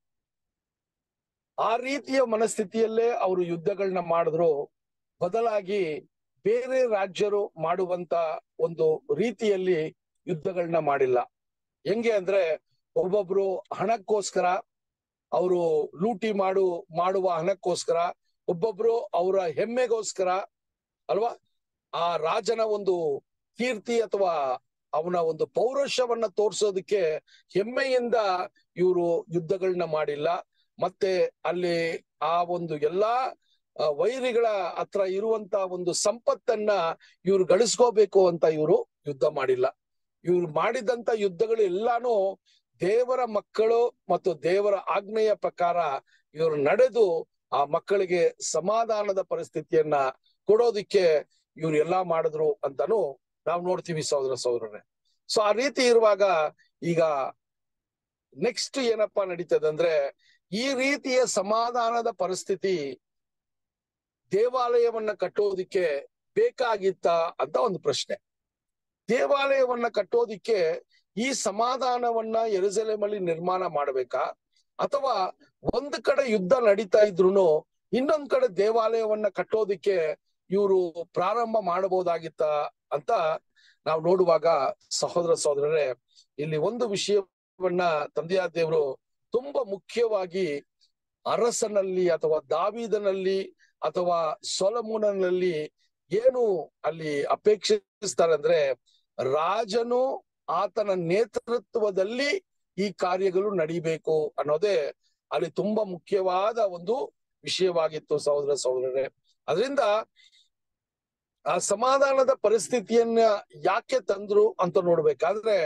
S2: ಆ ರೀತಿಯ ಮನಸ್ಥಿತಿಯಲ್ಲೇ ಅವರು ಯುದ್ಧಗಳನ್ನ ಮಾಡಿದ್ರು ಬದಲಾಗಿ ಬೇರೆ ರಾಜ್ಯರು ಮಾಡುವಂತ ಒಂದು ರೀತಿಯಲ್ಲಿ ಯುದ್ಧಗಳನ್ನ ಮಾಡಿಲ್ಲ ಹೆಂಗೆ ಅಂದ್ರೆ ಒಬ್ಬೊಬ್ರು ಹಣಕ್ಕೋಸ್ಕರ ಅವರು ಲೂಟಿ ಮಾಡು ಮಾಡುವ ಹಣಕ್ಕೋಸ್ಕರ ಒಬ್ಬೊಬ್ರು ಅವರ ಹೆಮ್ಮೆಗೋಸ್ಕರ ಅಲ್ವಾ ಆ ರಾಜನ ಒಂದು ಕೀರ್ತಿ ಅಥವಾ ಅವನ ಒಂದು ಪೌರುಷವನ್ನ ತೋರ್ಸೋದಕ್ಕೆ ಹೆಮ್ಮೆಯಿಂದ ಇವರು ಯುದ್ಧಗಳನ್ನ ಮಾಡಿಲ್ಲ ಮತ್ತೆ ಅಲ್ಲಿ ಆ ಒಂದು ಎಲ್ಲಾ ವೈರಿಗಳ ಹತ್ರ ಇರುವಂತ ಒಂದು ಸಂಪತ್ತನ್ನ ಇವ್ರು ಗಳಿಸ್ಕೋಬೇಕು ಅಂತ ಇವರು ಯುದ್ಧ ಮಾಡಿಲ್ಲ ಇವ್ರು ಮಾಡಿದಂತ ಯುದ್ಧಗಳು ಎಲ್ಲಾನು ದೇವರ ಮಕ್ಕಳು ಮತ್ತು ದೇವರ ಆಜ್ಞೆಯ ಪ್ರಕಾರ ಇವರು ನಡೆದು ಆ ಮಕ್ಕಳಿಗೆ ಸಮಾಧಾನದ ಪರಿಸ್ಥಿತಿಯನ್ನ ಕೊಡೋದಿಕ್ಕೆ ಇವ್ರು ಎಲ್ಲಾ ಮಾಡಿದ್ರು ಅಂತಾನು ನಾವು ನೋಡ್ತೀವಿ ಸಹೋದರ ಸಹೋದರರೇ ಸೊ ಆ ರೀತಿ ಇರುವಾಗ ಈಗ ನೆಕ್ಸ್ಟ್ ಏನಪ್ಪಾ ನಡೀತದೆ ಅಂದ್ರೆ ಈ ರೀತಿಯ ಸಮಾಧಾನದ ಪರಿಸ್ಥಿತಿ ದೇವಾಲಯವನ್ನ ಕಟ್ಟೋದಿಕ್ಕೆ ಬೇಕಾಗಿತ್ತ ಅಂತ ಒಂದು ಪ್ರಶ್ನೆ ದೇವಾಲಯವನ್ನ ಕಟ್ಟೋದಿಕ್ಕೆ ಈ ಸಮಾಧಾನವನ್ನ ಎರುಸಲೇಮಲ್ಲಿ ನಿರ್ಮಾಣ ಮಾಡಬೇಕಾ ಅಥವಾ ಒಂದ್ ಕಡೆ ಯುದ್ಧ ನಡೀತಾ ಇದ್ರು ಇನ್ನೊಂದ್ ಕಡೆ ದೇವಾಲಯವನ್ನ ಕಟ್ಟೋದಿಕ್ಕೆ ಇವರು ಪ್ರಾರಂಭ ಮಾಡಬಹುದಾಗಿತ್ತ ಅಂತ ನಾವು ನೋಡುವಾಗ ಸಹೋದರ ಸಹೋದರರೇ ಇಲ್ಲಿ ಒಂದು ವಿಷಯವನ್ನ ತಂದೆಯ ದೇವರು ತುಂಬಾ ಮುಖ್ಯವಾಗಿ ಅರಸನಲ್ಲಿ ಅಥವಾ ದಾವಿದನಲ್ಲಿ ಅಥವಾ ಸೊಲಮೂನಲ್ಲಿ ಏನು ಅಲ್ಲಿ ಅಪೇಕ್ಷಿಸ್ತಾರೆ ಅಂದ್ರೆ ರಾಜನು ಆತನ ನೇತೃತ್ವದಲ್ಲಿ ಈ ಕಾರ್ಯಗಳು ನಡಿಬೇಕು ಅನ್ನೋದೇ ಅಲ್ಲಿ ತುಂಬಾ ಮುಖ್ಯವಾದ ಒಂದು ವಿಷಯವಾಗಿತ್ತು ಸಹೋದರ ಸಹೋದರರೇ ಅದರಿಂದ ಆ ಸಮಾಧಾನದ ಪರಿಸ್ಥಿತಿಯನ್ನ ಯಾಕೆ ತಂದ್ರು ಅಂತ ನೋಡ್ಬೇಕಾದ್ರೆ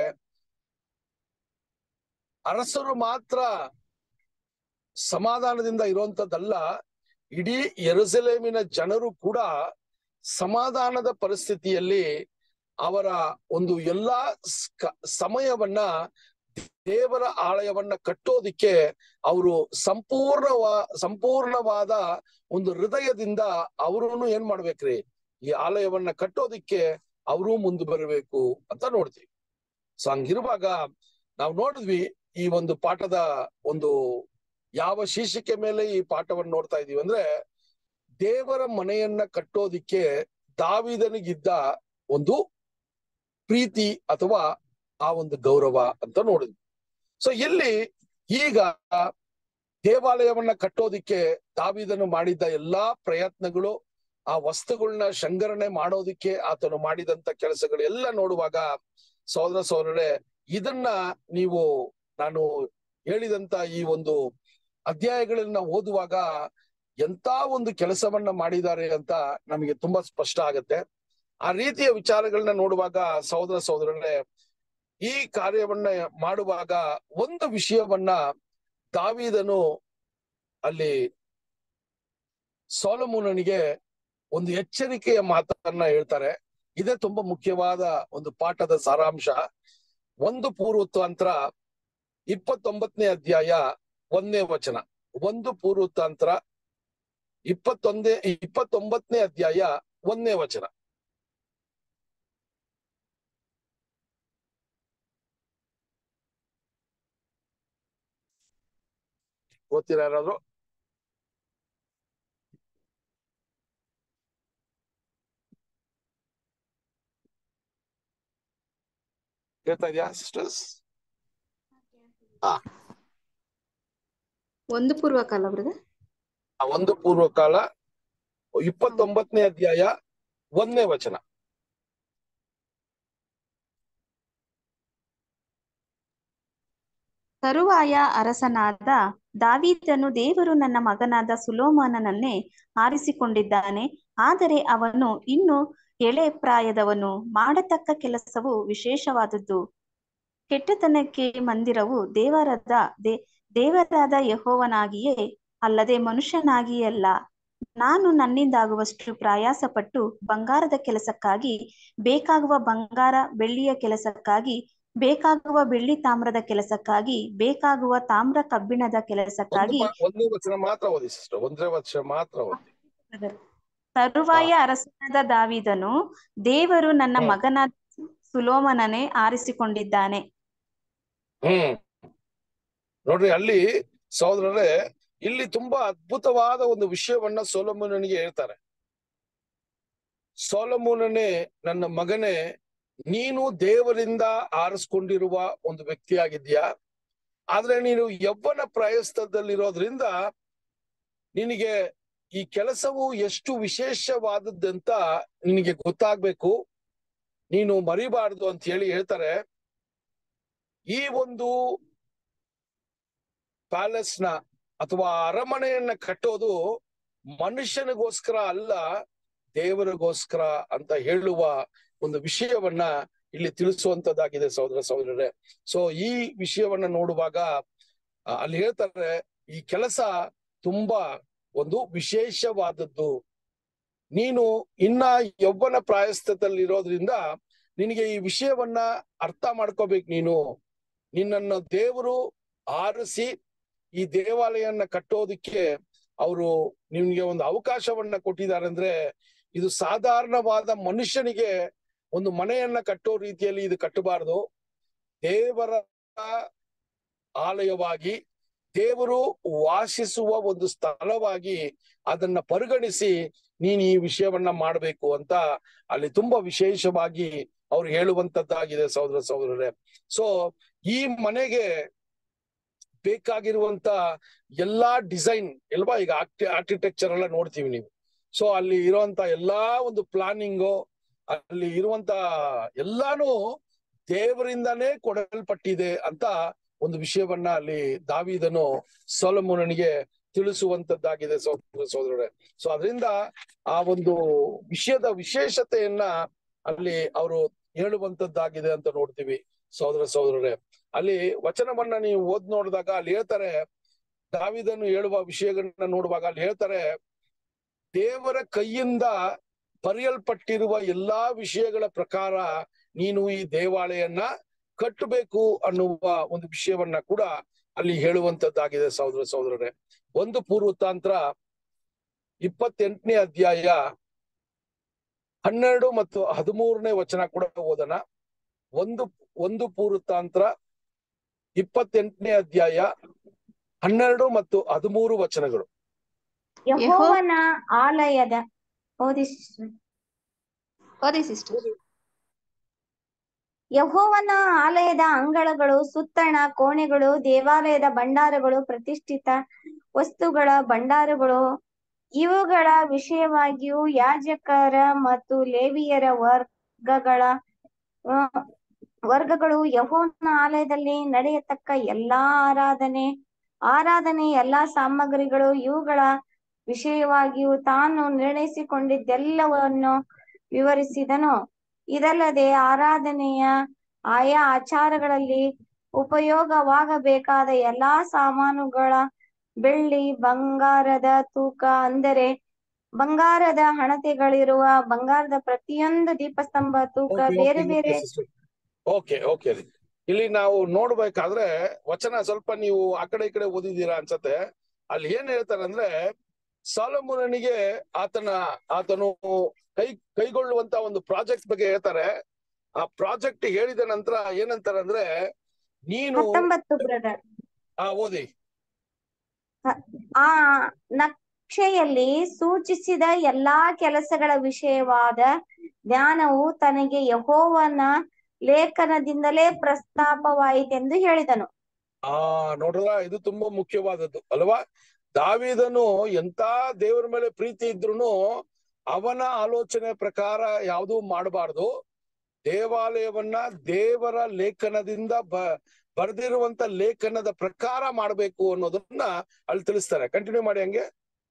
S2: ಅರಸರು ಮಾತ್ರ ಸಮಾಧಾನದಿಂದ ಇರುವಂತದ್ದಲ್ಲ ಇಡೀ ಎರುಸಲೇಮಿನ ಜನರು ಕೂಡ ಸಮಾಧಾನದ ಪರಿಸ್ಥಿತಿಯಲ್ಲಿ ಅವರ ಒಂದು ಎಲ್ಲಾ ಸಮಯವನ್ನ ದೇವರ ಆಲಯವನ್ನ ಕಟ್ಟೋದಿಕ್ಕೆ ಅವರು ಸಂಪೂರ್ಣವ ಸಂಪೂರ್ಣವಾದ ಒಂದು ಹೃದಯದಿಂದ ಅವರು ಏನ್ ಮಾಡ್ಬೇಕ್ರಿ ಈ ಆಲಯವನ್ನ ಕಟ್ಟೋದಿಕ್ಕೆ ಅವರೂ ಮುಂದೆ ಬರಬೇಕು ಅಂತ ನೋಡ್ತೀವಿ ಸೊ ಹಂಗಿರುವಾಗ ನಾವು ನೋಡಿದ್ವಿ ಈ ಒಂದು ಪಾಠದ ಒಂದು ಯಾವ ಶೀರ್ಷಿಕೆ ಮೇಲೆ ಈ ಪಾಠವನ್ನು ನೋಡ್ತಾ ಇದೀವಿ ಅಂದ್ರೆ ದೇವರ ಮನೆಯನ್ನ ಕಟ್ಟೋದಿಕ್ಕೆ ದಾವಿದನಿಗಿದ್ದ ಒಂದು ಪ್ರೀತಿ ಅಥವಾ ಆ ಒಂದು ಗೌರವ ಅಂತ ನೋಡಿದ್ವಿ ಸೊ ಇಲ್ಲಿ ಈಗ ದೇವಾಲಯವನ್ನ ಕಟ್ಟೋದಿಕ್ಕೆ ದಾವಿದನು ಮಾಡಿದ್ದ ಎಲ್ಲಾ ಪ್ರಯತ್ನಗಳು ಆ ವಸ್ತುಗಳನ್ನ ಶಂಗರಣೆ ಮಾಡೋದಿಕ್ಕೆ ಆತನು ಮಾಡಿದಂತ ಕೆಲಸಗಳು ಎಲ್ಲ ನೋಡುವಾಗ ಸಹೋದರ ಸಹೋದರರೇ ಇದನ್ನ ನೀವು ನಾನು ಹೇಳಿದಂತ ಈ ಒಂದು ಅಧ್ಯಾಯಗಳನ್ನ ಓದುವಾಗ ಎಂತ ಒಂದು ಕೆಲಸವನ್ನ ಮಾಡಿದ್ದಾರೆ ಅಂತ ನಮಗೆ ತುಂಬಾ ಸ್ಪಷ್ಟ ಆಗತ್ತೆ ಆ ರೀತಿಯ ವಿಚಾರಗಳನ್ನ ನೋಡುವಾಗ ಸಹೋದರ ಸಹೋದರರೇ ಈ ಕಾರ್ಯವನ್ನ ಮಾಡುವಾಗ ಒಂದು ವಿಷಯವನ್ನ ದಾವಿದನು ಅಲ್ಲಿ ಸೋಲಮೂನನಿಗೆ ಒಂದು ಎಚ್ಚರಿಕೆಯ ಮಾತನ್ನ ಹೇಳ್ತಾರೆ ಇದೇ ತುಂಬಾ ಮುಖ್ಯವಾದ ಒಂದು ಪಾಠದ ಸಾರಾಂಶ ಒಂದು ಪೂರ್ವತಾಂತ್ರ ಇಪ್ಪತ್ತೊಂಬತ್ತನೇ ಅಧ್ಯಾಯ ಒಂದನೇ ವಚನ ಒಂದು ಪೂರ್ವತಾಂತ್ರ ಇಪ್ಪತ್ತೊಂದೇ ಇಪ್ಪತ್ತೊಂಬತ್ತನೇ ಅಧ್ಯಾಯ ಒಂದನೇ ವಚನ ಓದ್ತೀರಾ ಯಾರಾದ್ರು ಕೇಳ್ತಾ ಇದೆಯಾ ಸಿಸ್ಟರ್ಸ್
S1: ಒಂದು ಪೂರ್ವಕಾಲ ಬ್ರದರ್
S2: ಆ ಒಂದು ಪೂರ್ವಕಾಲ ಇಪ್ಪತ್ತೊಂಬತ್ತನೇ ಅಧ್ಯಾಯ ಒಂದನೇ ವಚನ
S1: ತರುವಾಯ ಅರಸನಾದ ದಾವೀದನು ದೇವರು ನನ್ನ ಮಗನಾದ ಸುಲೋಮನನ್ನೇ ಆರಿಸಿಕೊಂಡಿದ್ದಾನೆ ಆದರೆ ಅವನು ಇನ್ನು ಎಳೆ ಪ್ರಾಯದವನು ಮಾಡತಕ್ಕ ಕೆಲಸವು ವಿಶೇಷವಾದದ್ದು ಕೆಟ್ಟತನಕ್ಕೆ ಮಂದಿರವು ದೇವರಾದ ದೇ ದೇವರಾದ ಯಹೋವನಾಗಿಯೇ ಅಲ್ಲದೆ ಮನುಷ್ಯನಾಗಿಯೇ ಅಲ್ಲ ನಾನು ನನ್ನಿಂದಾಗುವಷ್ಟು ಪ್ರಯಾಸಪಟ್ಟು ಬಂಗಾರದ ಕೆಲಸಕ್ಕಾಗಿ ಬೇಕಾಗುವ ಬಂಗಾರ ಬೆಳ್ಳಿಯ ಕೆಲಸಕ್ಕಾಗಿ ಬೇಕಾಗುವ ಬೆಳ್ಳಿ ತಾಮ್ರದ ಕೆಲಸಕ್ಕಾಗಿ ಬೇಕಾಗುವ ತಾಮ್ರ ಕಬ್ಬಿಣದ
S2: ಒಂದು
S1: ಕೆಲಸಕ್ಕಾಗಿ
S2: ಮಾ- ಒಂದೇ ವಚನ ಮಾತ್ರ ಓದಿ ಸಿಸ್ಟರ್ ಒಂದೇ ವಚನ ಮಾತ್ರ ಓದಿ
S1: ತರುವಾಯ ಅರಸನಾದ ದಾವಿದನು ದೇವರು ನನ್ನ
S2: ಹ್ಮ್.
S1: ಮಗನಾದ ಸುಲೋಮನನೇ ಆರಿಸಿಕೊಂಡಿದ್ದಾನೆ
S2: ಹ್ಮ್ ನೋಡ್ರಿ ಅಲ್ಲಿ ಸಹೋದರರೇ ಇಲ್ಲಿ ತುಂಬಾ ಅದ್ಭುತವಾದ ಒಂದು ವಿಷಯವನ್ನ ಸೋಲಮೂನನಿಗೆ ಹೇಳ್ತಾರೆ ಸೋಲಮೂನನೇ ನನ್ನ ಮಗನೇ ನೀನು ದೇವರಿಂದ ಆರಿಸ್ಕೊಂಡಿರುವ ಒಂದು ವ್ಯಕ್ತಿಯಾಗಿದ್ಯಾ ಆದ್ರೆ ನೀನು ಯವ್ವನ ಪ್ರಾಯಸ್ಥದಲ್ಲಿರೋದ್ರಿಂದ ನಿನಗೆ ಈ ಕೆಲಸವು ಎಷ್ಟು ವಿಶೇಷವಾದದ್ದಂತ ನಿನಗೆ ಗೊತ್ತಾಗ್ಬೇಕು ನೀನು ಮರಿಬಾರ್ದು ಅಂತ ಹೇಳಿ ಹೇಳ್ತಾರೆ ಈ ಒಂದು ಪ್ಯಾಲೇಸ್ನ ಅಥವಾ ಅರಮನೆಯನ್ನ ಕಟ್ಟೋದು ಮನುಷ್ಯನಿಗೋಸ್ಕರ ಅಲ್ಲ ದೇವರಿಗೋಸ್ಕರ ಅಂತ ಹೇಳುವ ಒಂದು ವಿಷಯವನ್ನ ಇಲ್ಲಿ ತಿಳಿಸುವಂತದ್ದಾಗಿದೆ ಸಹೋದರ ಸಹೋದರರೇ ಸೊ ಈ ವಿಷಯವನ್ನ ನೋಡುವಾಗ ಆ, ಅಲ್ಲಿ ಹೇಳ್ತಾರೆ ಈ ಕೆಲಸ ತುಂಬಾ ಒಂದು ವಿಶೇಷವಾದದ್ದು ನೀನು ಇನ್ನ ಯೌವನ ಪ್ರಾಯಸ್ಥದಲ್ಲಿರೋದ್ರಿಂದ ನಿನಗೆ ಈ ವಿಷಯವನ್ನ ಅರ್ಥ ಮಾಡ್ಕೋಬೇಕು ನೀನು ನಿನ್ನನ್ನು ದೇವರು ಆರಿಸಿ ಈ ದೇವಾಲಯನ್ನ ಕಟ್ಟೋದಿಕ್ಕೆ ಅವರು ನಿಮ್ಗೆ ಒಂದು ಅವಕಾಶವನ್ನ ಕೊಟ್ಟಿದ್ದಾರೆ ಅಂದ್ರೆ ಇದು ಸಾಧಾರಣವಾದ ಮನುಷ್ಯನಿಗೆ ಒಂದು ಮನೆಯನ್ನ ಕಟ್ಟೋ ರೀತಿಯಲ್ಲಿ ಇದು ಕಟ್ಟಬಾರದು ದೇವರ ಆಲಯವಾಗಿ ದೇವರು ವಾಸಿಸುವ ಒಂದು ಸ್ಥಳವಾಗಿ ಅದನ್ನ ಪರಿಗಣಿಸಿ ನೀನ್ ಈ ವಿಷಯವನ್ನ ಮಾಡಬೇಕು ಅಂತ ಅಲ್ಲಿ ತುಂಬಾ ವಿಶೇಷವಾಗಿ ಅವ್ರು ಹೇಳುವಂತದ್ದಾಗಿದೆ ಸಹೋದರ ಸಹೋದರರೇ ಸೊ ಈ ಮನೆಗೆ ಬೇಕಾಗಿರುವಂತ ಎಲ್ಲಾ ಡಿಸೈನ್ ಎಲ್ವಾ ಈಗ ಆರ್ಕಿಟೆಕ್ಚರ್ ಎಲ್ಲ ನೋಡ್ತೀವಿ ನೀವು ಸೊ ಅಲ್ಲಿ ಇರುವಂತ ಎಲ್ಲಾ ಒಂದು ಪ್ಲಾನಿಂಗು ಅಲ್ಲಿ ಇರುವಂತ ಎಲ್ಲಾನು ದೇವರಿಂದಾನೇ ಕೊಡಲ್ಪಟ್ಟಿದೆ ಅಂತ ಒಂದು ವಿಷಯವನ್ನ ಅಲ್ಲಿ ದಾವಿದನು ಸೊಲಮೋನನಿಗೆ ತಿಳಿಸುವಂತದ್ದಾಗಿದೆ ಸಹೋದರ ಸಹೋದರರೇ ಸೊ ಅದರಿಂದ ಆ ಒಂದು ವಿಷಯದ ವಿಶೇಷತೆಯನ್ನ ಅಲ್ಲಿ ಅವರು ಹೇಳುವಂತದ್ದಾಗಿದೆ ಅಂತ ನೋಡ್ತೀವಿ ಸಹೋದರ ಸಹೋದರರೇ ಅಲ್ಲಿ ವಚನವನ್ನ ನೀವು ಓದ್ ನೋಡಿದಾಗ ಅಲ್ಲಿ ಹೇಳ್ತಾರೆ ದಾವಿದನು ಹೇಳುವ ವಿಷಯಗಳನ್ನ ನೋಡುವಾಗ ಅಲ್ಲಿ ಹೇಳ್ತಾರೆ ದೇವರ ಕೈಯಿಂದ ಬರೆಯಲ್ಪಟ್ಟಿರುವ ಎಲ್ಲಾ ವಿಷಯಗಳ ಪ್ರಕಾರ ನೀನು ಈ ದೇವಾಲಯನ್ನ ಕಟ್ಟಬೇಕು ಅನ್ನುವ ಒಂದು ವಿಷಯವನ್ನ ಕೂಡ ಅಲ್ಲಿ ಹೇಳುವಂತದ್ದಾಗಿದೆ ಸಹೋದರ ಸಹೋದರರೇ ಒಂದು ಪೂರ್ವತಾಂತ್ರ ಇಪ್ಪತ್ತೆಂಟನೇ ಅಧ್ಯಾಯ ಹನ್ನೆರಡು ಮತ್ತು ಹದಿಮೂರನೇ ವಚನ ಕೂಡ ಓದೋಣ ಒಂದು ಒಂದು ಪೂರ್ವತಾಂತ್ರ ಇಪ್ಪತ್ತೆಂಟನೇ ಅಧ್ಯಾಯ ಹನ್ನೆರಡು ಮತ್ತು ಹದಿಮೂರು ವಚನಗಳು
S3: ಯಹೋವನ ಆಲಯದ ಓದಿ sister.
S1: ಓದಿ ಸಿಸ್ಟರ್
S3: ಯಹೋವನ ಆಲಯದ ಅಂಗಳಗಳು ಸುತ್ತಣ ಕೋಣೆಗಳು ದೇವಾಲಯದ ಭಂಡಾರಗಳು ಪ್ರತಿಷ್ಠಿತ ವಸ್ತುಗಳ ಭಂಡಾರಗಳು ಇವುಗಳ ವಿಷಯವಾಗಿಯೂ ಯಾಜಕರ ಮತ್ತು ಲೇವಿಯರ ವರ್ಗಗಳ ಆ, ವರ್ಗಗಳು ಯಹೋವನ ಆಲಯದಲ್ಲಿ ನಡೆಯತಕ್ಕ ಎಲ್ಲಾ ಆರಾಧನೆ ಆರಾಧನೆ ಎಲ್ಲಾ ಸಾಮಗ್ರಿಗಳು ಇವುಗಳ ವಿಷಯವಾಗಿಯೂ ತಾನು ನಿರ್ಣಯಿಸಿಕೊಂಡಿದ್ದೆಲ್ಲವನ್ನು ವಿವರಿಸಿದನು ಇದಲ್ಲದೆ ಆರಾಧನೆಯ ಆಯಾ ಆಚಾರಗಳಲ್ಲಿ ಉಪಯೋಗವಾಗಬೇಕಾದ ಎಲ್ಲಾ ಸಾಮಾನುಗಳ ಬೆಳ್ಳಿ ಬಂಗಾರದ ತೂಕ ಅಂದರೆ ಬಂಗಾರದ ಹಣತೆಗಳಿರುವ ಬಂಗಾರದ ಪ್ರತಿಯೊಂದು ದೀಪಸ್ತಂಭ ತೂಕ ಬೇರೆ ಬೇರೆ
S2: ಓಕೆ ಓಕೆ ಇಲ್ಲಿ ನಾವು ನೋಡ್ಬೇಕಾದ್ರೆ ವಚನ ಸ್ವಲ್ಪ ನೀವು ಆ ಕಡೆ ಈ ಕಡೆ ಓದಿದ್ದೀರಾ ಅನ್ಸತ್ತೆ ಅಲ್ಲಿ ಏನ್ ಹೇಳ್ತಾರೆ ಅಂದ್ರೆ ಸಾಲಮುನನಿಗೆ ಆತನ ಆತನು ಕೈ ಕೈಗೊಳ್ಳುವಂತ ಒಂದು ಪ್ರಾಜೆಕ್ಟ್ ಬಗ್ಗೆ ಹೇಳ್ತಾರೆ ಆ ಪ್ರಾಜೆಕ್ಟ್ ಹೇಳಿದ ನಂತರ ಏನಂತಾರೆ ಅಂದ್ರೆ ನೀನು
S3: ಹತ್ತೊಂಬತ್ತು ಬ್ರದರ್
S2: ಆ ಓದಿ
S3: ಆ ನಕ್ಷೆಯಲ್ಲಿ ಸೂಚಿಸಿದ ಎಲ್ಲಾ ಕೆಲಸಗಳ ವಿಷಯವಾದ ಜ್ಞಾನವು ತನಗೆ ಯಹೋವನ ಲೇಖನದಿಂದಲೇ ಪ್ರಸ್ತಾಪವಾಯಿತೆಂದು ಹೇಳಿದನು
S2: ಆ ನೋಡ್ರ ಇದು ತುಂಬಾ ಮುಖ್ಯವಾದದ್ದು ಅಲ್ವಾ ದಾವಿದನು ಎಂತ ದೇವರ ಮೇಲೆ ಪ್ರೀತಿ ಇದ್ರುನು ಅವನ ಆಲೋಚನೆ ಪ್ರಕಾರ ಯಾವುದೂ ಮಾಡಬಾರ್ದು ದೇವಾಲಯವನ್ನ ದೇವರ ಲೇಖನದಿಂದ ಬ ಬರೆದಿರುವಂತ ಲೇಖನದ ಪ್ರಕಾರ ಮಾಡ್ಬೇಕು ಅನ್ನೋದನ್ನ ಅಲ್ಲಿ ತಿಳಿಸ್ತಾರೆ ಕಂಟಿನ್ಯೂ ಮಾಡಿ ಹಂಗೆ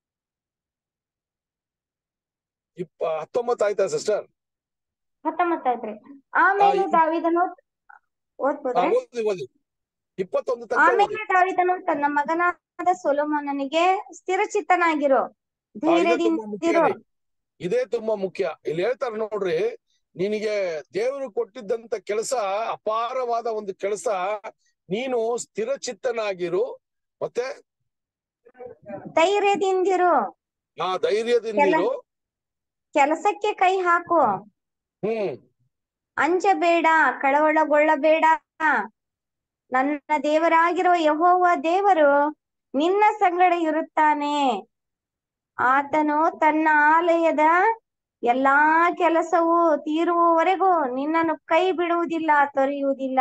S2: ಇಪ್ಪ ಹತ್ತೊಂಬತ್ತು ಆಯ್ತಾ ಸಿಸ್ಟರ್
S3: ಹತ್ತೊಂಬತ್ತಾಯ್ತ್ರಿ ಆಮೇಲೆ
S2: ಆ,
S3: ದಾವಿದನು ಓದ್ಬೋದ್ರಿ
S2: ಓದಿ ಓದಿ ಇಪ್ಪತ್ತೊಂದು ತನಕ ಓದಿ
S3: ಆಮೇಲೆ ದಾವಿದನು ತನ್ನ ಮಗನಾದ ಸೊಲೊಮೋನನಿಗೆ ಸ್ಥಿರಚಿತ್ತನಾಗಿರು
S2: ಆ, ಇದೇ ತುಂಬಾ ಮುಖ್ಯ
S3: ಧೈರ್ಯದಿಂದಿರು
S2: ರೀ. ಇದೇ ತುಂಬಾ ಮುಖ್ಯ ಇಲ್ಲಿ ಹೇಳ್ತಾರೆ ನೋಡ್ರಿ ನಿನಗೆ ದೇವರು ಕೊಟ್ಟಿದ್ದಂತ ಕೆಲಸ ಅಪಾರವಾದ ಒಂದು ಕೆಲಸ ನೀನು ಸ್ಥಿರಚಿತ್ತನಾಗಿರು ಮತ್ತೆ
S3: ಧೈರ್ಯದಿಂದಿರು
S2: ಆ ಧೈರ್ಯದಿಂದಿರು
S3: ಕೆಲಸಕ್ಕೆ ಕೈ ಹಾಕು
S2: ಹ್ಮ್
S3: ಅಂಜಬೇಡ ಕಳವಳಗೊಳ್ಳಬೇಡ ನನ್ನ ದೇವರಾಗಿರುವ ಯಹೋವ ದೇವರು ನಿನ್ನ ಸಂಗಡ ಇರುತ್ತಾನೆ ಆತನು ತನ್ನ ಆಲಯದ ಎಲ್ಲಾ ಕೆಲಸವು ತೀರುವವರೆಗೂ ನಿನ್ನನ್ನು ಕೈ ಬಿಡುವುದಿಲ್ಲ ತೊರೆಯುವುದಿಲ್ಲ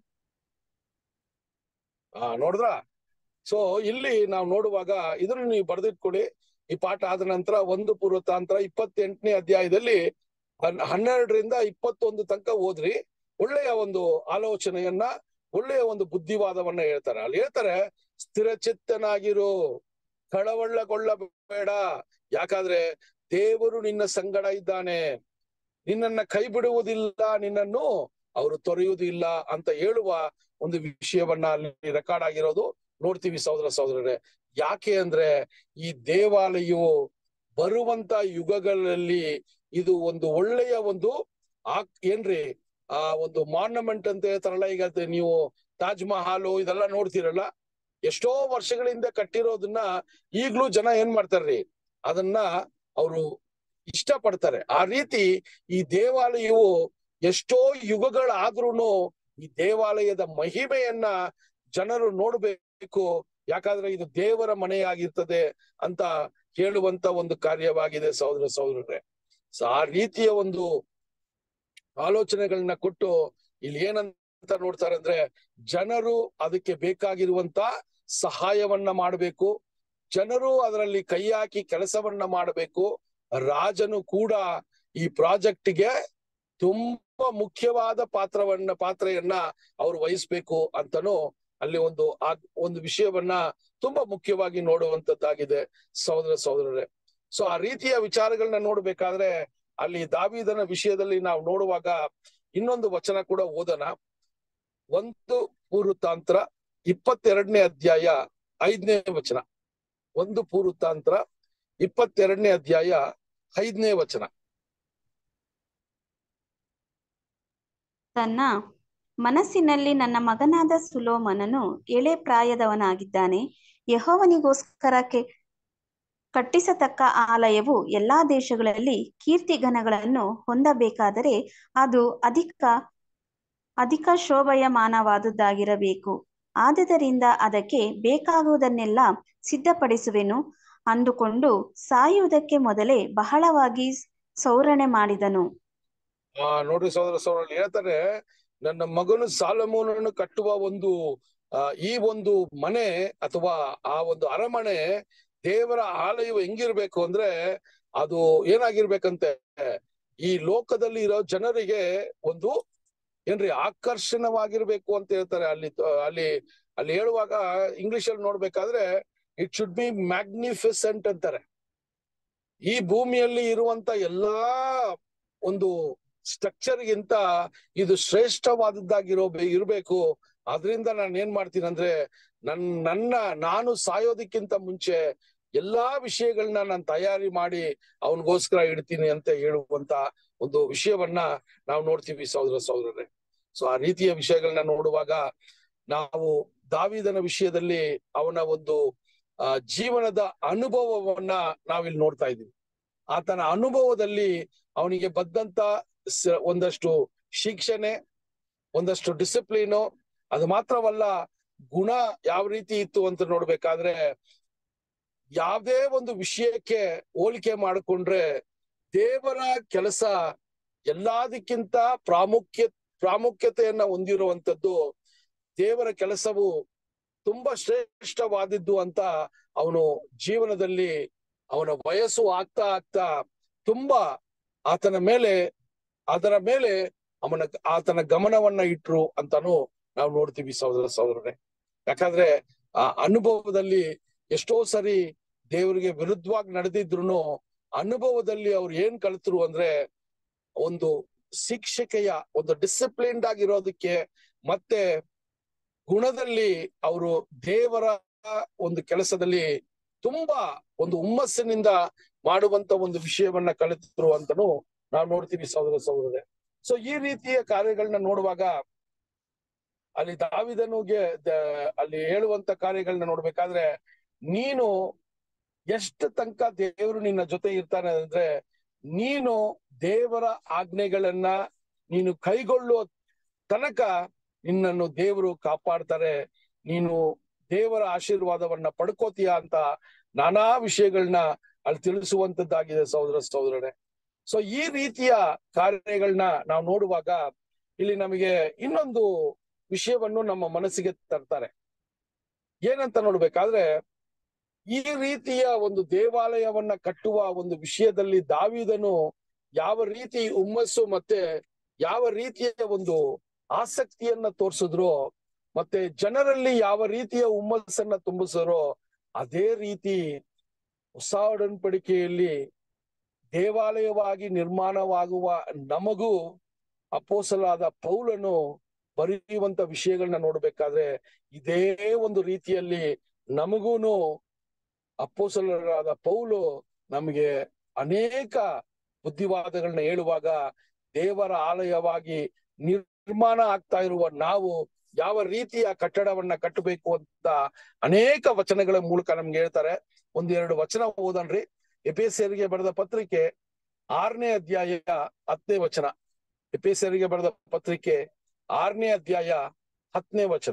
S2: ಆ ನೋಡಿದ್ರ ಸೊ ಇಲ್ಲಿ ನಾವು ನೋಡುವಾಗ ಇದನ್ನು ನೀವು ಬರೆದಿಟ್ಕೊಡಿ ಈ ಪಾಠ ಆದ ನಂತರ ಒಂದು ಪೂರ್ವತಾಂತ್ರ ಇಪ್ಪತ್ತೆಂಟನೇ ಅಧ್ಯಾಯದಲ್ಲಿ ಹನ್- ಹನ್ನೆರಡರಿಂದ ಇಪ್ಪತ್ತೊಂದು ತನಕ ಓದ್ರಿ ಒಳ್ಳೆಯ ಒಂದು ಆಲೋಚನೆಯನ್ನ ಒಳ್ಳೆಯ ಒಂದು ಬುದ್ಧಿವಾದವನ್ನ ಹೇಳ್ತಾರೆ ಅಲ್ಲಿ ಹೇಳ್ತಾರೆ ಸ್ಥಿರಚಿತ್ತನಾಗಿರು ಕಳವಳ್ಳಗೊಳ್ಳಬೇಡ ಯಾಕಾದ್ರೆ ದೇವರು ನಿನ್ನ ಸಂಗಡ ಇದ್ದಾನೆ ನಿನ್ನನ್ನ ಕೈ ಬಿಡುವುದಿಲ್ಲ ನಿನ್ನನ್ನು ಅವರು ತೊರೆಯುವುದಿಲ್ಲ ಅಂತ ಹೇಳುವ ಒಂದು ವಿಷಯವನ್ನ ಅಲ್ಲಿ ರೆಕಾರ್ಡ್ ಆಗಿರೋದು ನೋಡ್ತೀವಿ ಸಹೋದರ ಸಹೋದರರೇ ಯಾಕೆ ಅಂದ್ರೆ ಈ ದೇವಾಲಯವು ಬರುವಂತ ಯುಗಗಳಲ್ಲಿ ಇದು ಒಂದು ಒಳ್ಳೆಯ ಒಂದು ಆ ಏನ್ರಿ ಆ ಒಂದು ಮಾರ್ನಮೆಂಟ್ ಅಂತ ಹೇಳ್ತಾರಲ್ಲ ಈಗ ಅದ್ ನೀವು ತಾಜ್ ಮಹಲ್ ಇದೆಲ್ಲ ನೋಡ್ತಿರಲ್ಲ ಎಷ್ಟೋ ವರ್ಷಗಳಿಂದ ಕಟ್ಟಿರೋದನ್ನ ಈಗ್ಲೂ ಜನ ಏನ್ ಮಾಡ್ತಾರ್ರಿ ಅದನ್ನ ಅವರು ಇಷ್ಟ ಪಡ್ತಾರೆ ಆ ರೀತಿ ಈ ದೇವಾಲಯವು ಎಷ್ಟೋ ಯುಗಗಳಾದ್ರೂನು ಈ ದೇವಾಲಯದ ಮಹಿಮೆಯನ್ನ ಜನರು ನೋಡ್ಬೇಕು ಯಾಕಂದ್ರೆ ಇದು ದೇವರ ಮನೆಯಾಗಿರ್ತದೆ ಅಂತ ಹೇಳುವಂತ ಒಂದು ಕಾರ್ಯವಾಗಿದೆ ಸಹೋದರ ಸಹೋದರರೇ ಸೊ ಆ ರೀತಿಯ ಒಂದು ಆಲೋಚನೆಗಳನ್ನ ಕೊಟ್ಟು ಇಲ್ಲಿ ಏನಂತ ನೋಡ್ತಾರೆ ಅಂದ್ರೆ ಜನರು ಅದಕ್ಕೆ ಬೇಕಾಗಿರುವಂತ ಸಹಾಯವನ್ನ ಮಾಡಬೇಕು ಜನರು ಅದರಲ್ಲಿ ಕೈ ಹಾಕಿ ಕೆಲಸವನ್ನ ಮಾಡಬೇಕು ರಾಜನು ಕೂಡ ಈ ಪ್ರಾಜೆಕ್ಟ್ಗೆ ತುಂಬಾ ಮುಖ್ಯವಾದ ಪಾತ್ರವನ್ನ ಪಾತ್ರೆಯನ್ನ ಅವ್ರು ವಹಿಸ್ಬೇಕು ಅಂತನೂ ಅಲ್ಲಿ ಒಂದು ಆ ಒಂದು ವಿಷಯವನ್ನ ತುಂಬಾ ಮುಖ್ಯವಾಗಿ ನೋಡುವಂತದ್ದಾಗಿದೆ ಸಹೋದರ ಸಹೋದರರೇ ಸೊ ಆ ರೀತಿಯ ವಿಚಾರಗಳನ್ನ ನೋಡ್ಬೇಕಾದ್ರೆ ಅಲ್ಲಿ ದಾವಿದನ ವಿಷಯದಲ್ಲಿ ನಾವು ನೋಡುವಾಗ ಇನ್ನೊಂದು ವಚನ ಕೂಡ ಓದೋಣ ಒಂದು ಪೂರ್ವತಾಂತ್ರ ಇಪ್ಪತ್ತೆರಡನೇ ಅಧ್ಯಾಯ ಐದನೇ ವಚನ ಒಂದು ಪೂರ್ವತಾಂತ್ರ ಇಪ್ಪತ್ತೆರಡನೇ ಅಧ್ಯಾಯ ಐದನೇ ವಚನ
S1: ತನ್ನ ಮನಸ್ಸಿನಲ್ಲಿ ನನ್ನ ಮಗನಾದ ಸುಲೋಮನನು ಎಳೆ ಪ್ರಾಯದವನಾಗಿದ್ದಾನೆ ಯೆಹೋವನಿಗೋಸ್ಕರ ಕೆ ಕಟ್ಟಿಸತಕ್ಕ ಆಲಯವು ಎಲ್ಲಾ ದೇಶಗಳಲ್ಲಿ ಕೀರ್ತಿಗಣಗಳನ್ನು ಹೊಂದಬೇಕಾದರೆ ಅದು ಅಧಿಕ ಅಧಿಕ ಶೋಭಯಮಾನವಾದುದಾಗಿರಬೇಕು ಆದುದರಿಂದ ಅದಕ್ಕೆ ಬೇಕಾಗುವುದನ್ನೆಲ್ಲ ಸಿದ್ಧಪಡಿಸುವೆನು ಅಂದುಕೊಂಡು ಸಾಯುವುದಕ್ಕೆ ಮೊದಲೇ ಬಹಳವಾಗಿ ಸೌರಣೆ ಮಾಡಿದನು
S2: ಆ ನೋಡ್ರಿ ಸಹೋದರ ಸಹೋದರ ಹೇಳ್ತಾರೆ ನನ್ನ ಮಗನು ಸಾಲಮೋನನ್ನು ಕಟ್ಟುವ ಒಂದು ಆ ಈ ಒಂದು ಮನೆ ಅಥವಾ ಆ ಒಂದು ಅರಮನೆ ದೇವರ ಆಲಯವು ಹೆಂಗಿರ್ಬೇಕು ಅಂದ್ರೆ ಅದು ಏನಾಗಿರ್ಬೇಕಂತೆ ಈ ಲೋಕದಲ್ಲಿ ಇರೋ ಜನರಿಗೆ ಒಂದು ಏನ್ರಿ ಆಕರ್ಷಣವಾಗಿರ್ಬೇಕು ಅಂತ ಹೇಳ್ತಾರೆ ಅಲ್ಲಿ ಅಲ್ಲಿ ಅಲ್ಲಿ ಹೇಳುವಾಗ ಇಂಗ್ಲಿಷ್ ಅಲ್ಲಿ ನೋಡ್ಬೇಕಾದ್ರೆ ಇಟ್ ಶುಡ್ ಬಿ ಮ್ಯಾಗ್ನಿಫಿಸೆಂಟ್ ಅಂತಾರೆ ಈ ಭೂಮಿಯಲ್ಲಿ ಇರುವಂತ ಎಲ್ಲಾ ಒಂದು ಸ್ಟ್ರಕ್ಚರ್ ಗಿಂತ ಇದು ಶ್ರೇಷ್ಠವಾದದ್ದಾಗಿರೋ ಇರ್ಬೇಕು ಅದರಿಂದ ನಾನು ಏನ್ ಮಾಡ್ತೀನಿ ಅಂದ್ರೆ ನನ್ ನನ್ನ ನಾನು ಸಾಯೋದಕ್ಕಿಂತ ಮುಂಚೆ ಎಲ್ಲಾ ವಿಷಯಗಳನ್ನ ನಾನು ತಯಾರಿ ಮಾಡಿ ಅವನಿಗೋಸ್ಕರ ಇಡ್ತೀನಿ ಅಂತ ಹೇಳುವಂತ ಒಂದು ವಿಷಯವನ್ನ ನಾವು ನೋಡ್ತೀವಿ ಸಹೋದರ ಸಹೋದರರೇ ಸೊ ಆ ರೀತಿಯ ವಿಷಯಗಳನ್ನ ನೋಡುವಾಗ ನಾವು ದಾವಿದನ ವಿಷಯದಲ್ಲಿ ಅವನ ಒಂದು ಆ ಜೀವನದ ಅನುಭವವನ್ನ ನಾವಿಲ್ಲಿ ನೋಡ್ತಾ ಇದ್ದೀವಿ ಆತನ ಅನುಭವದಲ್ಲಿ ಅವನಿಗೆ ಬಂದಂತ ಒಂದಷ್ಟು ಶಿಕ್ಷಣೆ ಒಂದಷ್ಟು ಡಿಸಿಪ್ಲಿನು ಅದು ಮಾತ್ರವಲ್ಲ ಗುಣ ಯಾವ ರೀತಿ ಇತ್ತು ಅಂತ ನೋಡ್ಬೇಕಾದ್ರೆ ಯಾವುದೇ ಒಂದು ವಿಷಯಕ್ಕೆ ಹೋಲಿಕೆ ಮಾಡಿಕೊಂಡ್ರೆ ದೇವರ ಕೆಲಸ ಎಲ್ಲದಕ್ಕಿಂತ ಪ್ರಾಮುಖ್ಯ ಪ್ರಾಮುಖ್ಯತೆಯನ್ನ ಹೊಂದಿರುವಂತದ್ದು ದೇವರ ಕೆಲಸವು ತುಂಬಾ ಶ್ರೇಷ್ಠವಾದಿದ್ದು ಅಂತ ಅವನು ಜೀವನದಲ್ಲಿ ಅವನ ವಯಸ್ಸು ಆಗ್ತಾ ಆಗ್ತಾ ತುಂಬಾ ಆತನ ಮೇಲೆ ಅದರ ಮೇಲೆ ಅವನ ಆತನ ಗಮನವನ್ನ ಇಟ್ರು ಅಂತಾನು ನಾವು ನೋಡ್ತೀವಿ ಸಹೋದರ ಸಹೋದರರೇ ಯಾಕಂದ್ರೆ ಆ ಅನುಭವದಲ್ಲಿ ಎಷ್ಟೋ ಸರಿ ದೇವರಿಗೆ ವಿರುದ್ಧವಾಗಿ ನಡೆದಿದ್ರು ಅನುಭವದಲ್ಲಿ ಅವ್ರು ಏನ್ ಕಲಿತರು ಅಂದ್ರೆ ಒಂದು ಶಿಕ್ಷಕೆಯ ಒಂದು ಡಿಸಿಪ್ಲಿನ್ಡ್ ಆಗಿರೋದಕ್ಕೆ ಮತ್ತೆ ಗುಣದಲ್ಲಿ ಅವರು ದೇವರ ಒಂದು ಕೆಲಸದಲ್ಲಿ ತುಂಬಾ ಒಂದು ಹುಮ್ಮಸ್ಸಿನಿಂದ ಮಾಡುವಂತ ಒಂದು ವಿಷಯವನ್ನ ಕಲಿತರು ಅಂತಾನು ನಾವು ನೋಡ್ತೀವಿ ಸಹೋದರ ಸಹೋದರರೇ ಸೊ ಈ ರೀತಿಯ ಕಾರ್ಯಗಳನ್ನ ನೋಡುವಾಗ ಅಲ್ಲಿ ದಾವಿದನಿಗೆ ಅಲ್ಲಿ ಹೇಳುವಂತ ಕಾರ್ಯಗಳನ್ನ ನೋಡ್ಬೇಕಾದ್ರೆ ನೀನು ಎಷ್ಟು ತನಕ ದೇವರು ನಿನ್ನ ಜೊತೆ ಇರ್ತಾನೆ ಅಂದ್ರೆ ನೀನು ದೇವರ ಆಜ್ಞೆಗಳನ್ನ ನೀನು ಕೈಗೊಳ್ಳುವ ತನಕ ನಿನ್ನನ್ನು ದೇವರು ಕಾಪಾಡ್ತಾರೆ ನೀನು ದೇವರ ಆಶೀರ್ವಾದವನ್ನ ಪಡ್ಕೋತೀಯ ಅಂತ ನಾನಾ ವಿಷಯಗಳನ್ನ ಅಲ್ಲಿ ತಿಳಿಸುವಂತದ್ದಾಗಿದೆ ಸಹೋದರ ಸಹೋದರನೇ ಸೊ ಈ ರೀತಿಯ ಕಾರ್ಯಗಳನ್ನ ನಾವು ನೋಡುವಾಗ ಇಲ್ಲಿ ನಮಗೆ ಇನ್ನೊಂದು ವಿಷಯವನ್ನು ನಮ್ಮ ಮನಸ್ಸಿಗೆ ತರ್ತಾರೆ ಏನಂತ ನೋಡ್ಬೇಕಾದ್ರೆ ಈ ರೀತಿಯ ಒಂದು ದೇವಾಲಯವನ್ನ ಕಟ್ಟುವ ಒಂದು ವಿಷಯದಲ್ಲಿ ದಾವಿದನು ಯಾವ ರೀತಿ ಹುಮ್ಮಸ್ಸು ಮತ್ತೆ ಯಾವ ರೀತಿಯ ಒಂದು ಆಸಕ್ತಿಯನ್ನ ತೋರಿಸಿದ್ರು ಮತ್ತೆ ಜನರಲ್ಲಿ ಯಾವ ರೀತಿಯ ಹುಮ್ಮಸ್ಸನ್ನ ತುಂಬಿಸಿದ್ರು ಅದೇ ರೀತಿ ಹೊಸ ಒಡன்பಡಿಕೆಯಲ್ಲಿ ದೇವಾಲಯವಾಗಿ ನಿರ್ಮಾಣವಾಗುವ ನಮಗೂ ಅಪೋಸಲಾದ ಪೌಲನು ಬರೆಯುವಂತ ವಿಷಯಗಳನ್ನ ನೋಡ್ಬೇಕಾದ್ರೆ ಇದೇ ಒಂದು ರೀತಿಯಲ್ಲಿ ನಮಗೂನು ಅಪ್ಪೋಸಲರಾದ ಪೌಲು ನಮಗೆ ಅನೇಕ ಬುದ್ಧಿವಾದಗಳನ್ನ ಹೇಳುವಾಗ ದೇವರ ಆಲಯವಾಗಿ ನಿರ್ಮಾಣ ಆಗ್ತಾ ಇರುವ ನಾವು ಯಾವ ರೀತಿಯ ಕಟ್ಟಡವನ್ನ ಕಟ್ಟಬೇಕು ಅಂತ ಅನೇಕ ವಚನಗಳ ಮೂಲಕ ನಮ್ಗೆ ಹೇಳ್ತಾರೆ ಒಂದೆರಡು ವಚನ ಓದನ್ರಿ ಎಪಿಎಸ್ಸಿಯರಿಗೆ ಬರೆದ ಪತ್ರಿಕೆ ಆರನೇ ಅಧ್ಯಾಯ ಹತ್ತನೇ ವಚನ ಎಪಿಎಸ್ಸಿಯರಿಗೆ ಬರೆದ ಪತ್ರಿಕೆ ಆರನೇ ಅಧ್ಯಾಯ ಹತ್ತನೇ ವಚನ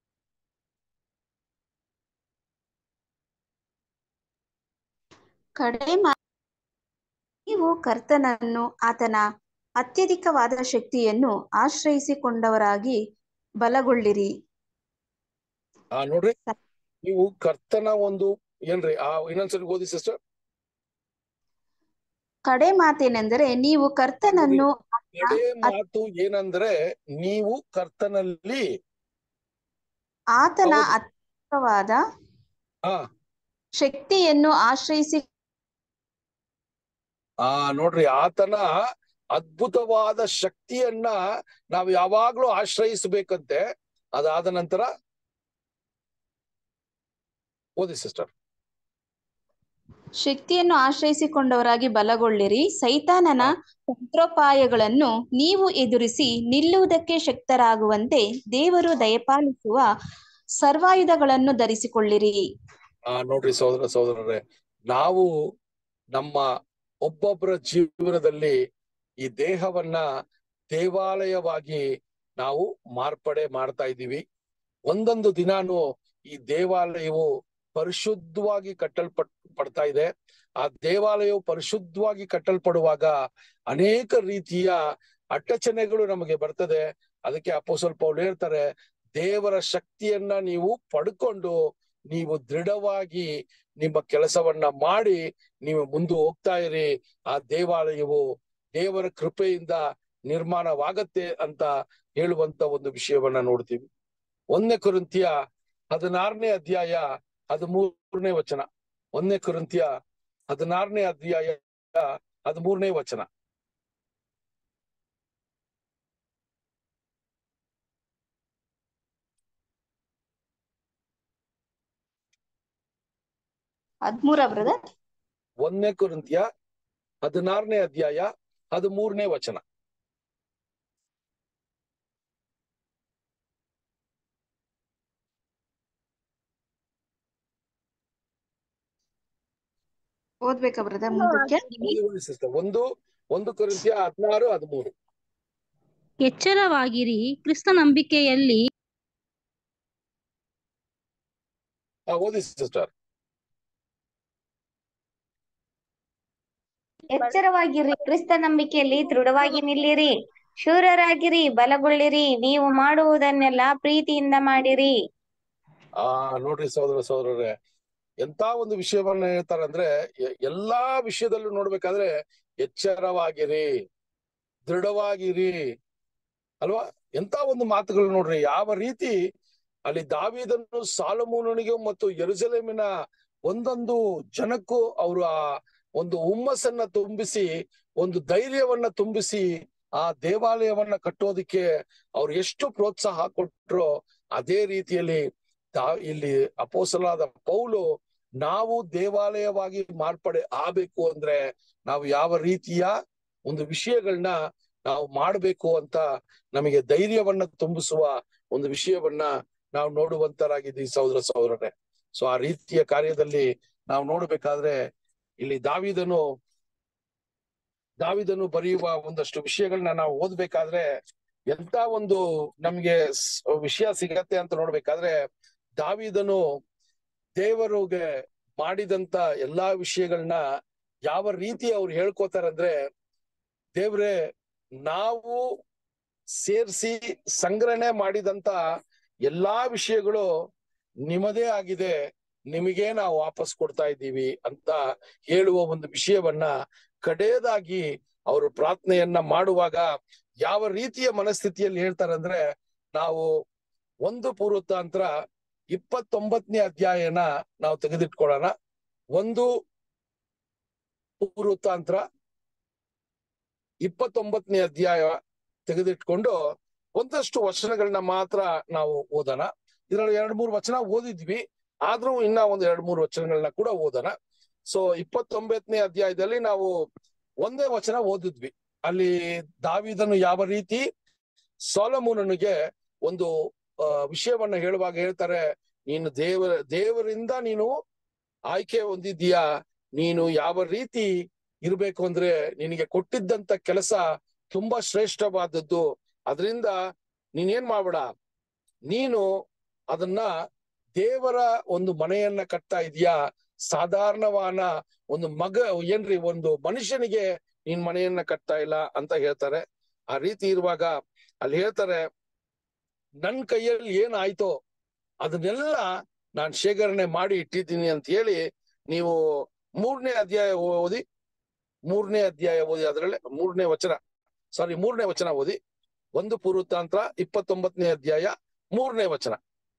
S1: ಕಡೆ ನೀವು ಕರ್ತನನ್ನು ಆತನ ಅತ್ಯಧಿಕವಾದ ಶಕ್ತಿಯನ್ನು ಆಶ್ರಯಿಸಿಕೊಂಡವರಾಗಿ ಬಲಗೊಳ್ಳಿರಿ
S2: ಆ ನೋಡ್ರಿ ನೀವು ಕರ್ತನ ಒಂದು ಏನ್ರಿ ಆ ಇನ್ನೊಂದ್ಸರಿ ಓದಿ ಸಿಸ್ಟರ್
S1: ಕಡೆ ಮಾತೇನೆಂದರೆ ನೀವು ಕರ್ತನನ್ನು
S2: ಕಡೆ ಮಾತು ಏನಂದ್ರೆ ನೀವು ಕರ್ತನಲ್ಲಿ
S1: ಆತನ
S2: ಹೌದು.
S1: ಅತ್ಯಧಿಕವಾದ
S2: ಆ
S1: ಶಕ್ತಿಯನ್ನು ಆಶ್ರಯಿಸಿ
S2: ಆ ನೋಡ್ರಿ ಆತನ ಅದ್ಭುತವಾದ ಶಕ್ತಿಯನ್ನ ನಾವು ಯಾವಾಗ್ಲೂ ಆಶ್ರಯಿಸಬೇಕಂತೆ ಅದಾದ ನಂತರ ಓದಿ ಸಿಸ್ಟರ್
S1: ಶಕ್ತಿಯನ್ನು ಆಶ್ರಯಿಸಿಕೊಂಡವರಾಗಿ ಬಲಗೊಳ್ಳಿರಿ ಸೈತಾನನ ತಂತ್ರೋಪಾಯಗಳನ್ನು ನೀವು ಎದುರಿಸಿ ನಿಲ್ಲುವುದಕ್ಕೆ ಶಕ್ತರಾಗುವಂತೆ ದೇವರು ದಯಪಾಲಿಸುವ ಸರ್ವಾಯುಧಗಳನ್ನು ಧರಿಸಿಕೊಳ್ಳಿರಿ
S2: ಆ ನೋಡ್ರಿ ಸಹೋದರ ಸಹೋದರರೇ ನಾವು ನಮ್ಮ ಒಬ್ಬೊಬ್ಬರ ಜೀವನದಲ್ಲಿ ಈ ದೇಹವನ್ನ ದೇವಾಲಯವಾಗಿ ನಾವು ಮಾರ್ಪಡೆ ಮಾಡ್ತಾ ಇದ್ದೀವಿ ಒಂದೊಂದು ದಿನಾನು ಈ ದೇವಾಲಯವು ಪರಿಶುದ್ಧವಾಗಿ ಕಟ್ಟಲ್ಪಟ್ ಪಡ್ತಾ ಇದೆ ಆ ದೇವಾಲಯವು ಪರಿಶುದ್ಧವಾಗಿ ಕಟ್ಟಲ್ಪಡುವಾಗ ಅನೇಕ ರೀತಿಯ ಅಟ್ಟಚಣೆಗಳು ನಮಗೆ ಬರ್ತದೆ ಅದಕ್ಕೆ ಅಪೋಸಲ್ ಪೌಲ್ ಹೇಳ್ತಾರೆ ದೇವರ ಶಕ್ತಿಯನ್ನ ನೀವು ಪಡ್ಕೊಂಡು ನೀವು ದೃಢವಾಗಿ ನಿಮ್ಮ ಕೆಲಸವನ್ನ ಮಾಡಿ ನೀವು ಮುಂದೆ ಹೋಗ್ತಾ ಇರಿ ಆ ದೇವಾಲಯವು ದೇವರ ಕೃಪೆಯಿಂದ ನಿರ್ಮಾಣವಾಗತ್ತೆ ಅಂತ ಹೇಳುವಂತ ಒಂದು ವಿಷಯವನ್ನ ನೋಡ್ತೀವಿ ಒಂದನೇ ಕುರಿಂತಿಯ ಹದಿನಾರನೇ ಅಧ್ಯಾಯ ಹದಿಮೂರನೇ ವಚನ ಒಂದನೇ ಕುರಿಂತಿಯ ಹದಿನಾರನೇ ಅಧ್ಯಾಯ ಹದಿಮೂರನೇ ವಚನ
S1: ಹದ್ಮೂರ ಬ್ರದರ್
S2: ಒಂದನೇ ಕುರಿಂತಿಯ ಹದಿನಾರನೇ ಅಧ್ಯಾಯ ಹದಿಮೂರನೇ ವಚನ
S1: ಓದ್ಬೇಕಾ ಬ್ರದರ್ ಮುಂದಕ್ಕೆ
S2: ಓದಿ sister. ಒಂದು ಒಂದು ಕುರಿಂತಿಯ ಹದಿನಾರು ಹದಿಮೂರು
S4: ಎಚ್ಚರವಾಗಿರಿ ಕ್ರಿಸ್ತ ನಂಬಿಕೆಯಲ್ಲಿ
S2: ಆ, ಓದಿ ಸಿಸ್ಟರ್
S3: ಎಚ್ಚರವಾಗಿರಿ ಕ್ರಿಸ್ತ ನಂಬಿಕೆಯಲ್ಲಿ ದೃಢವಾಗಿ ನಿಲ್ಲಿರಿ ಶೂರರಾಗಿರಿ ಬಲಗೊಳ್ಳಿರಿ ನೀವು ಮಾಡುವುದನ್ನೆಲ್ಲ ಪ್ರೀತಿಯಿಂದ ಮಾಡಿರಿ
S2: ಆ ನೋಡ್ರಿ ಸಹೋದರ ಸಹೋದರರೇ ಎಂತ ಒಂದು ವಿಷಯವನ್ನ ಹೇಳ್ತಾರೆ ಅಂದ್ರೆ ಎ- ಎಲ್ಲಾ ವಿಷಯದಲ್ಲೂ ನೋಡ್ಬೇಕಾದ್ರೆ ಎಚ್ಚರವಾಗಿರಿ ದೃಢವಾಗಿರಿ ಅಲ್ವಾ ಎಂತ ಒಂದು ಮಾತುಗಳು ನೋಡ್ರಿ ಯಾವ ರೀತಿ ಅಲ್ಲಿ ದಾವಿದನ್ನು ಸಾಲಮೂನನಿಗೆ ಮತ್ತು ಯೆರೂಸಲೇಮಿನ ಒಂದೊಂದು ಜನಕ್ಕೂ ಅವರು ಆ ಒಂದು ಹುಮ್ಮಸ್ಸನ್ನ ತುಂಬಿಸಿ ಒಂದು ಧೈರ್ಯವನ್ನ ತುಂಬಿಸಿ ಆ ದೇವಾಲಯವನ್ನ ಕಟ್ಟೋದಿಕ್ಕೆ ಅವ್ರು ಎಷ್ಟು ಪ್ರೋತ್ಸಾಹ ಕೊಟ್ರೋ ಅದೇ ರೀತಿಯಲ್ಲಿ ತಾ- ಇಲ್ಲಿ ಅಪೋಸಲಾದ ಪೌಲು ನಾವು ದೇವಾಲಯವಾಗಿ ಮಾರ್ಪಡೆ ಆಗ್ಬೇಕು ಅಂದ್ರೆ ನಾವು ಯಾವ ರೀತಿಯ ಒಂದು ವಿಷಯಗಳನ್ನ ನಾವು ಮಾಡ್ಬೇಕು ಅಂತ ನಮಗೆ ಧೈರ್ಯವನ್ನ ತುಂಬಿಸುವ ಒಂದು ವಿಷಯವನ್ನ ನಾವು ನೋಡುವಂತರಾಗಿದ್ದೀವಿ ಸಹೋದರ ಸಹೋದರರೇ ಸೊ ಆ ರೀತಿಯ ಕಾರ್ಯದಲ್ಲಿ ನಾವು ನೋಡ್ಬೇಕಾದ್ರೆ ಇಲ್ಲಿ ದಾವಿದನು ದಾವಿದನು ಬರೆಯುವ ಒಂದಷ್ಟು ವಿಷಯಗಳನ್ನ ನಾವು ಓದ್ಬೇಕಾದ್ರೆ ಎಂತ ಒಂದು ನಮ್ಗೆ ಸ್- ವಿಷಯ ಸಿಗತ್ತೆ ಅಂತ ನೋಡ್ಬೇಕಾದ್ರೆ ದಾವಿದನು ದೇವರಿಗೆ ಮಾಡಿದಂತ ಎಲ್ಲಾ ವಿಷಯಗಳನ್ನ ಯಾವ ರೀತಿ ಅವ್ರು ಹೇಳ್ಕೋತಾರಂದ್ರೆ ದೇವ್ರೆ ನಾವು ಸೇರಿಸಿ ಸಂಗ್ರಹಣೆ ಮಾಡಿದಂತ ಎಲ್ಲಾ ವಿಷಯಗಳು ನಿಮ್ಮದೇ ಆಗಿದೆ ನಿಮಗೆ ನಾವು ವಾಪಸ್ ಕೊಡ್ತಾ ಇದ್ದೀವಿ ಅಂತ ಹೇಳುವ ಒಂದು ವಿಷಯವನ್ನ ಕಡೆಯದಾಗಿ ಅವರು ಪ್ರಾರ್ಥನೆಯನ್ನ ಮಾಡುವಾಗ ಯಾವ ರೀತಿಯ ಮನಸ್ಥಿತಿಯಲ್ಲಿ ಹೇಳ್ತಾರಂದ್ರೆ ನಾವು ಒಂದು ಪೂರ್ವತಾಂತ್ರ ಇಪ್ಪತ್ತೊಂಬತ್ತನೇ ಅಧ್ಯಾಯನ ನಾವು ತೆಗೆದಿಟ್ಕೊಳ್ಳೋಣ ಒಂದು ಪೂರ್ವತಾಂತ್ರ ಇಪ್ಪತ್ತೊಂಬತ್ತನೇ ಅಧ್ಯಾಯ ತೆಗೆದಿಟ್ಕೊಂಡು ಒಂದಷ್ಟು ವಚನಗಳನ್ನ ಮಾತ್ರ ನಾವು ಓದೋಣ ಇದ್ರಲ್ಲಿ ಎರಡ್ ಮೂರು ವಚನ ಓದಿದ್ವಿ ಆದ್ರೂ ಇನ್ನ ಒಂದ್ ಎರಡ್ ಮೂರು ವಚನಗಳನ್ನ ಕೂಡ ಓದೋಣ ಸೊ ಇಪ್ಪತ್ತೊಂಬತ್ತನೇ ಅಧ್ಯಾಯದಲ್ಲಿ ನಾವು ಒಂದೇ ವಚನ ಓದಿದ್ವಿ ಅಲ್ಲಿ ದಾವಿದನು ಯಾವ ರೀತಿ ಸೋಲಮೂನನಿಗೆ ಒಂದು ಆ, ವಿಷಯವನ್ನ ಹೇಳುವಾಗ ಹೇಳ್ತಾರೆ ನೀನು ದೇವರ ದೇವರಿಂದ ನೀನು ಆಯ್ಕೆ ಹೊಂದಿದ್ದೀಯಾ ನೀನು ಯಾವ ರೀತಿ ಇರ್ಬೇಕು ಅಂದ್ರೆ ನಿನಗೆ ಕೊಟ್ಟಿದ್ದಂತ ಕೆಲಸ ತುಂಬಾ ಶ್ರೇಷ್ಠವಾದದ್ದು ಅದರಿಂದ ನೀನೇನ್ ಮಾಡ್ಬೇಡ ನೀನು ಅದನ್ನ ದೇವರ ಒಂದು ಮನೆಯನ್ನ ಕಟ್ತಾ ಇದೀಯಾ ಸಾಧಾರಣವಾನ ಒಂದು ಮಗ ಏನ್ರಿ ಒಂದು ಮನುಷ್ಯನಿಗೆ ನೀನ್ ಮನೆಯನ್ನ ಕಟ್ತಾ ಇಲ್ಲ ಅಂತ ಹೇಳ್ತಾರೆ ಆ ರೀತಿ ಇರುವಾಗ ಅಲ್ಲಿ ಹೇಳ್ತಾರೆ ನನ್ ಕೈಯಲ್ಲಿ ಏನಾಯ್ತೋ ಅದನ್ನೆಲ್ಲ ನಾನ್ ಶೇಖರಣೆ ಮಾಡಿ ಇಟ್ಟಿದ್ದೀನಿ ಅಂತ ಹೇಳಿ ನೀವು ಮೂರನೇ ಅಧ್ಯಾಯ ಓದಿ ಮೂರನೇ ಅಧ್ಯಾಯ ಓದಿ ಅದರಲ್ಲೇ ಮೂರನೇ ವಚನ ಸಾರಿ ಮೂರನೇ ವಚನ ಓದಿ ಒಂದು ಪೂರ್ವತಾಂತ್ರ ಇಪ್ಪತ್ತೊಂಬತ್ತನೇ ಅಧ್ಯಾಯ ಮೂರನೇ ವಚನ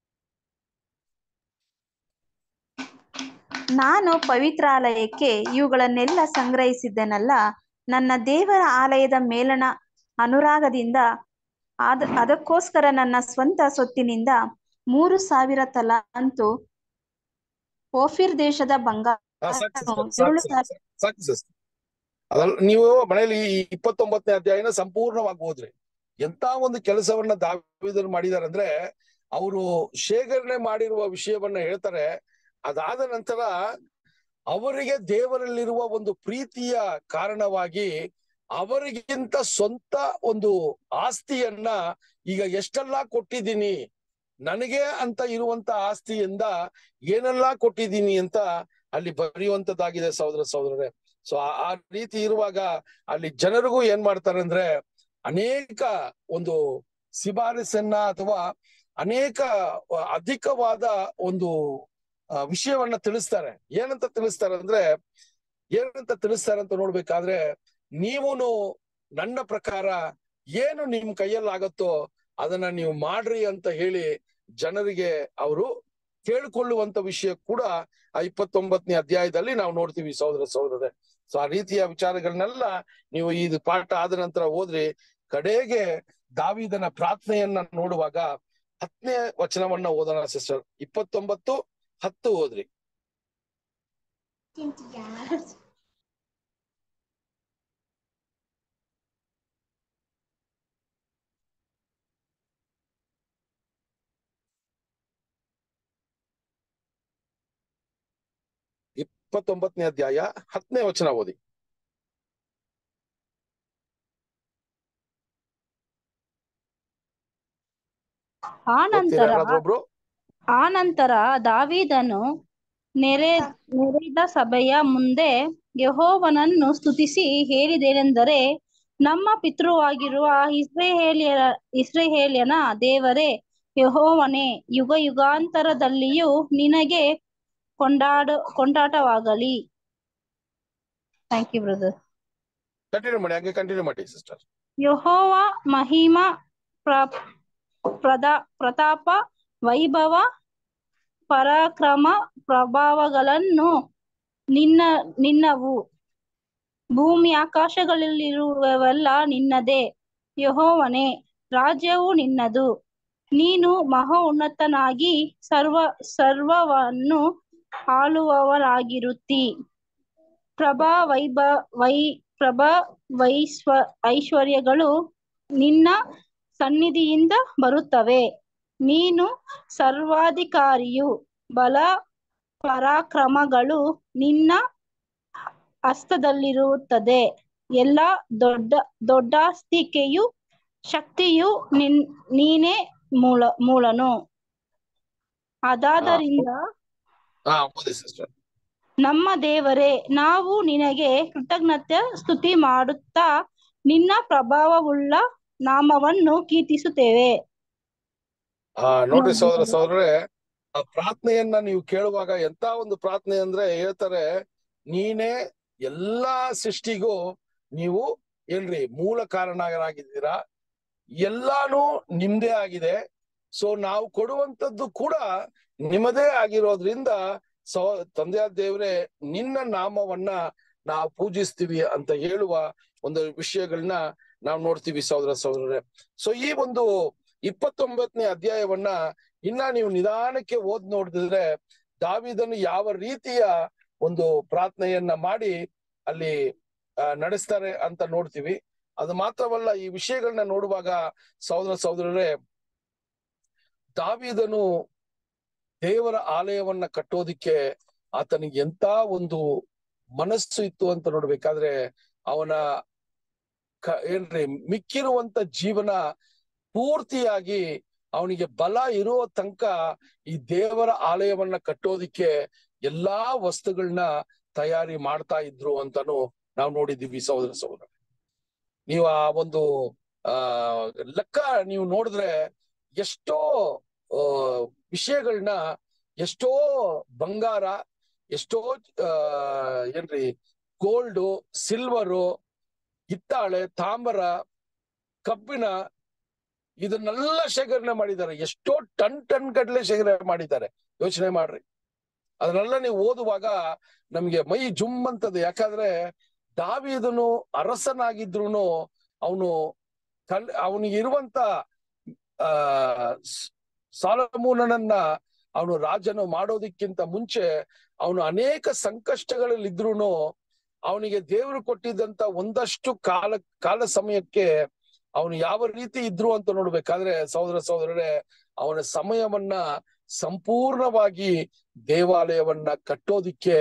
S1: ನಾನು ಪವಿತ್ರಾಲಯಕ್ಕೆ ಇವುಗಳನ್ನೆಲ್ಲ ಸಂಗ್ರಹಿಸಿದ್ದೆನಲ್ಲ ನನ್ನ ದೇವರ ಆಲಯದ ಮೇಲಣ ಅನುರಾಗದಿಂದ ಅದ ಅದಕ್ಕೋಸ್ಕರ ನನ್ನ ಸ್ವಂತ ಸೊತ್ತಿನಿಂದ ಮೂರು ಸಾವಿರ ತಲಾಂತು ಓಫಿರ್ ದೇಶದ ಬಂಗಾರ
S2: ಹಾ, ಸಾಕು sister,
S1: ನಾನು
S2: ಸಾಕು
S1: ಏಳು
S2: sister, ಸಾಕು sister. ಅದಲ್ಲ ನೀವು ಮನೇಲಿ ಈ ಇಪ್ಪತ್ತೊಂಬತ್ತನೇ ಅಧ್ಯಾಯನ ಸಂಪೂರ್ಣವಾಗಿ ಓದ್ರಿ ಎಂತ ಒಂದು ಕೆಲಸವನ್ನ ದಾವಿದರು ಮಾಡಿದಾರೆ ಅಂದ್ರೆ ಅವರು ಶೇಖರಣೆ ಮಾಡಿರುವ ವಿಷಯವನ್ನ ಹೇಳ್ತಾರೆ ಅದಾದ ನಂತರ ಅವರಿಗೆ ದೇವರಲ್ಲಿರುವ ಒಂದು ಪ್ರೀತಿಯ ಕಾರಣವಾಗಿ ಅವರಿಗಿಂತ ಸ್ವಂತ ಒಂದು ಆಸ್ತಿಯನ್ನ ಈಗ ಎಷ್ಟೆಲ್ಲ ಕೊಟ್ಟಿದ್ದೀನಿ ನನಗೆ ಅಂತ ಇರುವಂತ ಆಸ್ತಿಯಿಂದ ಏನೆಲ್ಲ ಕೊಟ್ಟಿದ್ದೀನಿ ಅಂತ ಅಲ್ಲಿ ಬರೆಯುವಂತದ್ದಾಗಿದೆ ಸಹೋದರ ಸಹೋದರರೇ ಸೊ ಆ ರೀತಿ ಇರುವಾಗ ಅಲ್ಲಿ ಜನರಿಗೂ ಏನ್ ಮಾಡ್ತಾರೆ ಅಂದ್ರೆ ಅನೇಕ ಒಂದು ಶಿಫಾರಸನ್ನ ಅಥವಾ ಅನೇಕ ಅಧಿಕವಾದ ಒಂದು ಆ, ವಿಷಯವನ್ನ ತಿಳಿಸ್ತಾರೆ ಏನಂತ ತಿಳಿಸ್ತಾರೆ ಅಂದ್ರೆ ಏನಂತ ತಿಳಿಸ್ತಾರೆ ಅಂತ ನೋಡ್ಬೇಕಾದ್ರೆ ನೀವುನು ನನ್ನ ಪ್ರಕಾರ ಏನು ನಿಮ್ ಕೈಯಲ್ಲಾಗತ್ತೋ ಅದನ್ನ ನೀವು ಮಾಡ್ರಿ ಅಂತ ಹೇಳಿ ಜನರಿಗೆ ಅವರು ಕೇಳಿಕೊಳ್ಳುವಂತ ವಿಷಯ ಕೂಡ ಆ ಇಪ್ಪತ್ತೊಂಬತ್ತನೇ ಅಧ್ಯಾಯದಲ್ಲಿ ನಾವು ನೋಡ್ತೀವಿ ಸಹೋದರ ಸಹೋದರರೇ ಸೊ ಆ ರೀತಿಯ ವಿಚಾರಗಳನ್ನೆಲ್ಲ ನೀವು ಈ ಪಾಠ ಆದ ನಂತರ ಹೋದ್ರಿ ಕಡೆಗೆ ದಾವಿದನ ಪ್ರಾರ್ಥನೆಯನ್ನ ನೋಡುವಾಗ ಹತ್ತನೇ ವಚನವನ್ನ ಓದೋಣ ಸಿಸ್ಟರ್ ಇಪ್ಪತ್ತೊಂಬತ್ತು ಹತ್ತು ಓದ್ರಿ ಇಪ್ಪತ್ತೊಂಬತ್ತನೇ ಅಧ್ಯಾಯ ಹತ್ತನೇ ವಚನ ಓದಿ
S4: ಆನಂತರ
S2: ಓದ್ತೀರಾ ಯಾರಾದ್ರೂ ಒಬ್ರು
S4: ಆನಂತರ ದಾವೀದನು ನೆರೆ ನೆರೆದ ಸಭೆಯ ಮುಂದೆ ಯೆಹೋವನನ್ನು ಸ್ತುತಿಸಿ ಹೇಳಿದೇನೆಂದರೆ ನಮ್ಮ ಪಿತೃವಾಗಿರುವ ಇಸ್ರೇಹೇಲಿಯರ ಇಸ್ರೇಹೇಲ್ಯನ ದೇವರೇ ಯೆಹೋವನೇ ಯುಗ ಯುಗಾಂತರದಲ್ಲಿಯೂ ನಿನಗೆ ಕೊಂಡಾಡ ಕೊಂಡಾಟವಾಗಲಿ ಥ್ಯಾಂಕ್ ಯು ಬ್ರದರ್
S2: ಕಂಟಿನ್ಯೂ ಮಾಡಿ ಹಂಗೆ ಕಂಟಿನ್ಯೂ ಮಾಡಿ ಸಿಸ್ಟರ್
S4: ಯೆಹೋವ ಮಹಿಮಾ ಪ್ರ ಪ್ರದಾ ಪ್ರತಾಪ ವೈಭವ ಪರಾಕ್ರಮ ಪ್ರಭಾವಗಳನ್ನು ನಿನ್ನ ನಿನ್ನವು ಭೂಮಿ ಆಕಾಶಗಳಲ್ಲಿರುವವೆಲ್ಲ ನಿನ್ನದೇ ಯೆಹೋವನೇ ರಾಜ್ಯವು ನಿನ್ನದು ನೀನು ಮಹಾ ಉನ್ನತನಾಗಿ ಸರ್ವ ಸರ್ವವನ್ನು ಆಳುವವನಾಗಿರುತ್ತಿ ಪ್ರಭಾ ವೈಭ ವೈ ಪ್ರಭಾ ವೈಶ್ವ ಐಶ್ವರ್ಯಗಳು ನಿನ್ನ ಸನ್ನಿಧಿಯಿಂದ ಬರುತ್ತವೆ ನೀನು ಸರ್ವಾಧಿಕಾರಿಯು ಬಲ ಪರಾಕ್ರಮಗಳು ನಿನ್ನ ಹಸ್ತದಲ್ಲಿರುತ್ತದೆ ಎಲ್ಲ ದೊಡ್ಡ ದೊಡ್ಡಸ್ತಿಕೆಯು ಶಕ್ತಿಯು ನಿನ್ ನೀನೇ ಮೂಲ ಮೂಲನು ಅದಾದರಿಂದ
S2: ಹಾ ಓದಿ ಸಿಸ್ಟರ್
S4: ನಮ್ಮ ದೇವರೇ ನಾವು ನಿನಗೆ ಕೃತಜ್ಞತೆ ಸ್ತುತಿ ಮಾಡುತ್ತಾ ನಿನ್ನ ಪ್ರಭಾವವುಳ್ಳ ನಾಮವನ್ನು ಕೀರ್ತಿಸುತ್ತೇವೆ
S2: ಆ ನೋಡ್ರಿ ಸಹೋದರ ಸಹೋದರೇ ಆ ಪ್ರಾರ್ಥನೆಯನ್ನ ನೀವು ಕೇಳುವಾಗ ಎಂತ ಒಂದು ಪ್ರಾರ್ಥನೆ ಅಂದ್ರೆ ಹೇಳ್ತಾರೆ ನೀನೇ ಎಲ್ಲಾ ಸೃಷ್ಟಿಗೂ ನೀವು ಏನ್ರಿ ಮೂಲ ಕಾರಣರಾಗಿದ್ದೀರಾ ಎಲ್ಲಾನು ನಿಮ್ದೇ ಆಗಿದೆ ಸೊ ನಾವು ಕೊಡುವಂತದ್ದು ಕೂಡ ನಿಮ್ಮದೇ ಆಗಿರೋದ್ರಿಂದ ಸಹ ತಂದೆಯ ದೇವರೇ ನಿನ್ನ ನಾಮವನ್ನ ನಾವು ಪೂಜಿಸ್ತೀವಿ ಅಂತ ಹೇಳುವ ಒಂದು ವಿಷಯಗಳನ್ನ ನಾವು ನೋಡ್ತೀವಿ ಸಹೋದರ ಸಹೋದರರೇ ಸೊ ಈ ಒಂದು ಇಪ್ಪತ್ತೊಂಬತ್ತನೇ ಅಧ್ಯಾಯವನ್ನ ಇನ್ನ ನೀವು ನಿಧಾನಕ್ಕೆ ಓದ್ ನೋಡಿದ್ರೆ ದಾವಿದನು ಯಾವ ರೀತಿಯ ಒಂದು ಪ್ರಾರ್ಥನೆಯನ್ನ ಮಾಡಿ ಅಲ್ಲಿ ಆ, ನಡೆಸ್ತಾರೆ ಅಂತ ನೋಡ್ತೀವಿ ಅದು ಮಾತ್ರವಲ್ಲ ಈ ವಿಷಯಗಳನ್ನ ನೋಡುವಾಗ ಸಹೋದರ ಸಹೋದರರೇ ದಾವಿದನು ದೇವರ ಆಲಯವನ್ನ ಕಟ್ಟೋದಿಕ್ಕೆ ಆತನಿಗೆ ಎಂತ ಒಂದು ಮನಸ್ಸು ಇತ್ತು ಅಂತ ನೋಡ್ಬೇಕಾದ್ರೆ ಅವನ ಕ ಏನ್ರಿ ಮಿಕ್ಕಿರುವಂತ ಜೀವನ ಪೂರ್ತಿಯಾಗಿ ಅವನಿಗೆ ಬಲ ಇರೋ ತನಕ ಈ ದೇವರ ಆಲಯವನ್ನ ಕಟ್ಟೋದಿಕ್ಕೆ ಎಲ್ಲಾ ವಸ್ತುಗಳನ್ನ ತಯಾರಿ ಮಾಡ್ತಾ ಇದ್ರು ಅಂತಾನು ನಾವು ನೋಡಿದ್ದೀವಿ ಸಹೋದರ ಸಹೋದರ ನೀವು ಆ ಒಂದು ಆ ಲೆಕ್ಕ ನೀವು ನೋಡಿದ್ರೆ ಎಷ್ಟೋ ಆ ವಿಷಯಗಳನ್ನ ಎಷ್ಟೋ ಬಂಗಾರ ಎಷ್ಟೋ ಆ ಏನ್ರಿ ಗೋಲ್ಡು ಸಿಲ್ವರು ಹಿತ್ತಾಳೆ ತಾಮ್ರ ಕಬ್ಬಿಣ ಇದನ್ನೆಲ್ಲ ಶೇಖರಣೆ ಮಾಡಿದ್ದಾರೆ ಎಷ್ಟೋ ಟನ್ ಟನ್ ಗಟ್ಲೆ ಶೇಖರಣೆ ಮಾಡಿದ್ದಾರೆ ಯೋಚನೆ ಮಾಡ್ರಿ ಅದನ್ನೆಲ್ಲ ನೀವು ಓದುವಾಗ ನಮ್ಗೆ ಮೈ ಜುಮ್ ಅಂತದೆ ಯಾಕಂದ್ರೆ ದಾವಿದನು ಅರಸನಾಗಿದ್ರುನು ಅವನು ಕಲ್ ಅವನಿಗೆ ಇರುವಂತ ಆ ಸಾಲಮೂನನನ್ನ ಅವನು ರಾಜನು ಮಾಡೋದಿಕ್ಕಿಂತ ಮುಂಚೆ ಅವನು ಅನೇಕ ಸಂಕಷ್ಟಗಳಲ್ಲಿದ್ರುನು ಅವನಿಗೆ ದೇವರು ಕೊಟ್ಟಿದ್ದಂತ ಒಂದಷ್ಟು ಕಾಲ ಕಾಲ ಸಮಯಕ್ಕೆ ಅವನು ಯಾವ ರೀತಿ ಇದ್ರು ಅಂತ ನೋಡ್ಬೇಕಾದ್ರೆ ಸಹೋದರ ಸಹೋದರರೇ ಅವನ ಸಮಯವನ್ನ ಸಂಪೂರ್ಣವಾಗಿ ದೇವಾಲಯವನ್ನ ಕಟ್ಟೋದಿಕ್ಕೆ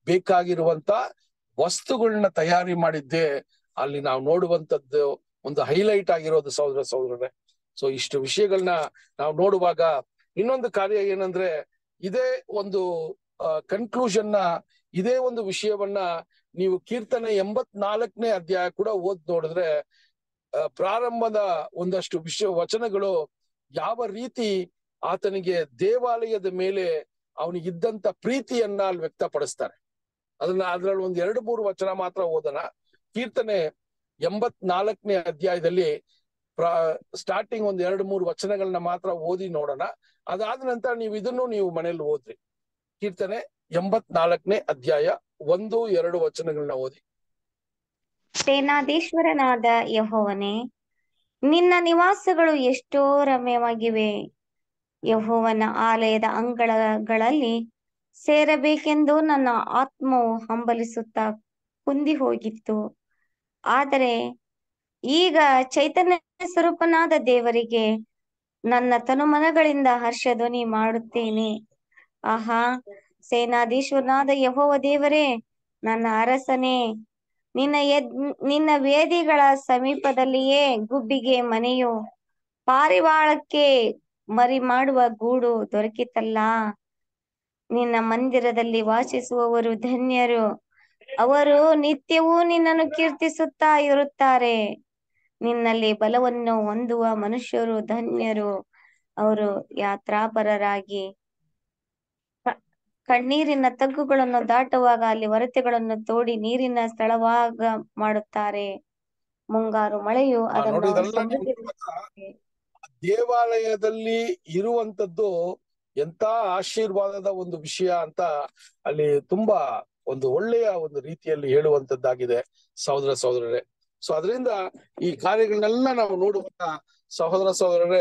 S2: ಬೇಕಾಗಿರುವಂತ ವಸ್ತುಗಳನ್ನ ತಯಾರಿ ಮಾಡಿದ್ದೆ ಅಲ್ಲಿ ನಾವು ನೋಡುವಂತದ್ದು ಒಂದು ಹೈಲೈಟ್ ಆಗಿರೋದು ಸಹೋದರ ಸಹೋದರರೇ ಸೊ ಇಷ್ಟು ವಿಷಯಗಳನ್ನ ನಾವು ನೋಡುವಾಗ ಇನ್ನೊಂದು ಕಾರ್ಯ ಏನಂದ್ರೆ ಇದೇ ಒಂದು ಕನ್ಕ್ಲೂಷನ್ ನ ಇದೇ ಒಂದು ವಿಷಯವನ್ನ ನೀವು ಕೀರ್ತನೆ ಎಂಬತ್ನಾಲ್ಕನೇ ಅಧ್ಯಾಯ ಕೂಡ ಓದ್ ನೋಡಿದ್ರೆ ಆ, ಪ್ರಾರಂಭದ ಒಂದಷ್ಟು ವಿಷಯ ವಚನಗಳು ಯಾವ ರೀತಿ ಆತನಿಗೆ ದೇವಾಲಯದ ಮೇಲೆ ಅವನಿಗಿದ್ದಂತ ಪ್ರೀತಿಯನ್ನ ಅಲ್ಲಿ ವ್ಯಕ್ತಪಡಿಸ್ತಾರೆ ಅದನ್ನ ಅದ್ರಲ್ಲಿ ಒಂದ್ ಎರಡು ಮೂರು ವಚನ ಮಾತ್ರ ಓದೋಣ ಕೀರ್ತನೆ ಎಂಬತ್ನಾಲ್ಕನೇ ಅಧ್ಯಾಯದಲ್ಲಿ ಪ್ರ ಸ್ಟಾರ್ಟಿಂಗ್ ಒಂದ್ ಎರಡು ಮೂರು ವಚನಗಳನ್ನ ಮಾತ್ರ ಓದಿ ನೋಡೋಣ ಅದಾದ ನಂತರ ನೀವು ಇದನ್ನು ನೀವು ಮನೇಲಿ ಓದ್ರಿ ಕೀರ್ತನೆ ಎಂಬತ್ನಾಲ್ಕನೇ ಅಧ್ಯಾಯ ಒಂದು ಎರಡು ವಚನಗಳನ್ನ ಓದಿ
S3: ಸೇನಾಧೀಶ್ವರನಾದ ಯಹೋವನೇ ನಿನ್ನ ನಿವಾಸಗಳು ಎಷ್ಟೋ ರಮ್ಯವಾಗಿವೆ ಯಹೋವನ ಆಲಯದ ಅಂಗಳಗಳಲ್ಲಿ ಸೇರಬೇಕೆಂದು ನನ್ನ ಆತ್ಮವು ಹಂಬಲಿಸುತ್ತಾ ಕುಂದಿ ಹೋಗಿತ್ತು ಆದರೆ ಈಗ ಚೈತನ್ಯ ಸ್ವರೂಪನಾದ ದೇವರಿಗೆ ನನ್ನ ತನುಮನಗಳಿಂದ ಹರ್ಷಧ್ವನಿ ಮಾಡುತ್ತೇನೆ ಆಹಾ ಸೇನಾಧೀಶ್ವರನಾದ ಯಹೋವ ದೇವರೇ ನನ್ನ ಅರಸನೇ ನಿನ್ನ ಎದ್ ನಿನ್ನ ವೇದಿಗಳ ಸಮೀಪದಲ್ಲಿಯೇ ಗುಬ್ಬಿಗೆ ಮನೆಯು ಪಾರಿವಾಳಕ್ಕೆ ಮರಿ ಮಾಡುವ ಗೂಡು ದೊರಕಿತಲ್ಲ ನಿನ್ನ ಮಂದಿರದಲ್ಲಿ ವಾಸಿಸುವವರು ಧನ್ಯರು ಅವರು ನಿತ್ಯವೂ ನಿನ್ನನ್ನು ಕೀರ್ತಿಸುತ್ತಾ ಇರುತ್ತಾರೆ ನಿನ್ನಲ್ಲಿ ಬಲವನ್ನು ಹೊಂದುವ ಮನುಷ್ಯರು ಧನ್ಯರು ಅವರು ಯಾತ್ರಾಪರರಾಗಿ ಕ- ಕಣ್ಣೀರಿನ ತಗ್ಗುಗಳನ್ನು ದಾಟುವಾಗ ಅಲ್ಲಿ ಒರತೆಗಳನ್ನು ತೋಡಿ ನೀರಿನ ಸ್ಥಳವಾಗ ಮಾಡುತ್ತಾರೆ ಮುಂಗಾರು ಮಳೆಯು
S2: ಆ, ನೋಡಿ
S3: ಅದನ್ನು
S2: ಇದೆಲ್ಲ ನೀವು
S3: ಸಮೃದ್ಧಿ
S2: ನೋಡುವಾಗ ದೇವಾಲಯದಲ್ಲಿ ಇರುವಂತದ್ದು ಎಂತ ಆಶೀರ್ವಾದದ ಒಂದು ವಿಷಯ ಅಂತ ಅಲ್ಲಿ ತುಂಬಾ ಒಂದು ಒಳ್ಳೆಯ ಒಂದು ರೀತಿಯಲ್ಲಿ ಹೇಳುವಂತದ್ದಾಗಿದೆ ಸಹೋದರ ಸಹೋದರರೇ ಸೊ ಅದರಿಂದ ಈ ಕಾರ್ಯಗಳನ್ನೆಲ್ಲ ನಾವು ನೋಡುವಾಗ ಸಹೋದರ ಸಹೋದರರೇ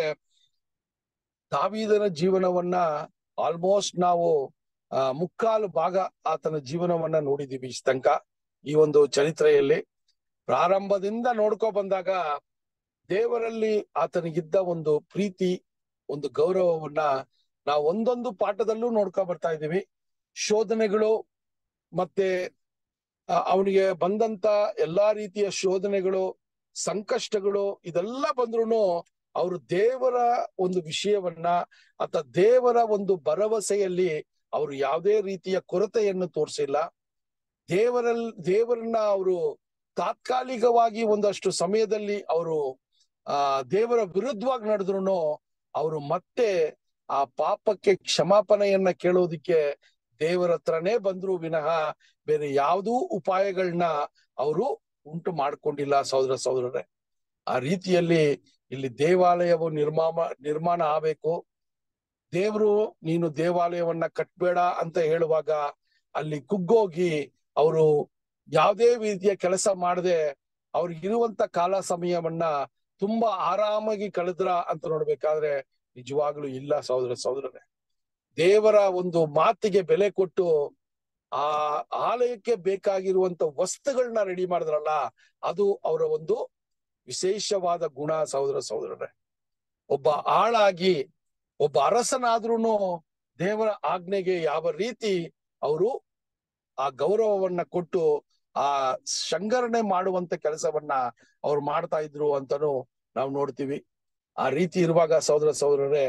S2: ದಾವೀದನ ಜೀವನವನ್ನ ಆಲ್ಮೋಸ್ಟ್ ನಾವು ಆ ಮುಕ್ಕಾಲು ಭಾಗ ಆತನ ಜೀವನವನ್ನ ನೋಡಿದೀವಿ ಇಷ್ಟ ತನಕ ಈ ಒಂದು ಚರಿತ್ರೆಯಲ್ಲಿ ಪ್ರಾರಂಭದಿಂದ ನೋಡ್ಕೊ ಬಂದಾಗ ದೇವರಲ್ಲಿ ಆತನಿಗಿದ್ದ ಒಂದು ಪ್ರೀತಿ ಒಂದು ಗೌರವವನ್ನ ನಾವು ಒಂದೊಂದು ಪಾಠದಲ್ಲೂ ನೋಡ್ಕೊ ಬರ್ತಾ ಇದ್ದೀವಿ ಶೋಧನೆಗಳು ಮತ್ತೆ ಆ, ಅವನಿಗೆ ಬಂದಂತ ಎಲ್ಲಾ ರೀತಿಯ ಶೋಧನೆಗಳು ಸಂಕಷ್ಟಗಳು ಇದೆಲ್ಲ ಬಂದ್ರು ಅವರು ದೇವರ ಒಂದು ವಿಷಯವನ್ನ ಅಥವಾ ದೇವರ ಒಂದು ಭರವಸೆಯಲ್ಲಿ ಅವರು ಯಾವುದೇ ರೀತಿಯ ಕೊರತೆಯನ್ನು ತೋರಿಸಿಲ್ಲ ದೇವರಲ್ಲಿ ದೇವರನ್ನ ಅವರು ತಾತ್ಕಾಲಿಕವಾಗಿ ಒಂದಷ್ಟು ಸಮಯದಲ್ಲಿ ಅವರು ಆ ದೇವರ ವಿರುದ್ಧವಾಗಿ ನಡೆದ್ರು ಅವರು ಮತ್ತೆ ಆ ಪಾಪಕ್ಕೆ ಕ್ಷಮಾಪಣೆಯನ್ನ ಕೇಳೋದಿಕ್ಕೆ ದೇವರ ಹತ್ರನೇ ಬಂದ್ರು ವಿನಃ ಬೇರೆ ಯಾವುದೂ ಉಪಾಯಗಳನ್ನ ಅವರು ಉಂಟು ಮಾಡ್ಕೊಂಡಿಲ್ಲ ಸಹೋದರ ಸಹೋದರರೇ ಆ ರೀತಿಯಲ್ಲಿ ಇಲ್ಲಿ ದೇವಾಲಯವು ನಿರ್ಮಾಣ ನಿರ್ಮಾಣ ಆಗ್ಬೇಕು ದೇವರು ನೀನು ದೇವಾಲಯವನ್ನ ಕಟ್ಬೇಡ ಅಂತ ಹೇಳುವಾಗ ಅಲ್ಲಿ ಕುಗ್ಗೋಗಿ ಅವರು ಯಾವುದೇ ರೀತಿಯ ಕೆಲಸ ಮಾಡದೆ ಅವ್ರಿಗಿರುವಂತ ಕಾಲ ಸಮಯವನ್ನ ತುಂಬಾ ಆರಾಮಾಗಿ ಕಳೆದ್ರ ಅಂತ ನೋಡ್ಬೇಕಾದ್ರೆ ನಿಜವಾಗ್ಲೂ ಇಲ್ಲ ಸಹೋದರ ಸಹೋದರರೇ ದೇವರ ಒಂದು ಮಾತಿಗೆ ಬೆಲೆ ಕೊಟ್ಟು ಆ ಆಲಯಕ್ಕೆ ಬೇಕಾಗಿರುವಂತ ವಸ್ತುಗಳನ್ನ ರೆಡಿ ಮಾಡಿದ್ರಲ್ಲ ಅದು ಅವರ ಒಂದು ವಿಶೇಷವಾದ ಗುಣ ಸಹೋದರ ಸಹೋದರರೇ ಒಬ್ಬ ಆಳಾಗಿ ಒಬ್ಬ ಅರಸನಾದ್ರೂನು ದೇವರ ಆಜ್ಞೆಗೆ ಯಾವ ರೀತಿ ಅವರು ಆ ಗೌರವವನ್ನ ಕೊಟ್ಟು ಆ ಶಂಗರಣೆ ಮಾಡುವಂತ ಕೆಲಸವನ್ನ ಅವ್ರು ಮಾಡ್ತಾ ಇದ್ರು ಅಂತಾನು ನಾವು ನೋಡ್ತೀವಿ ಆ ರೀತಿ ಇರುವಾಗ ಸಹೋದರ ಸಹೋದರರೇ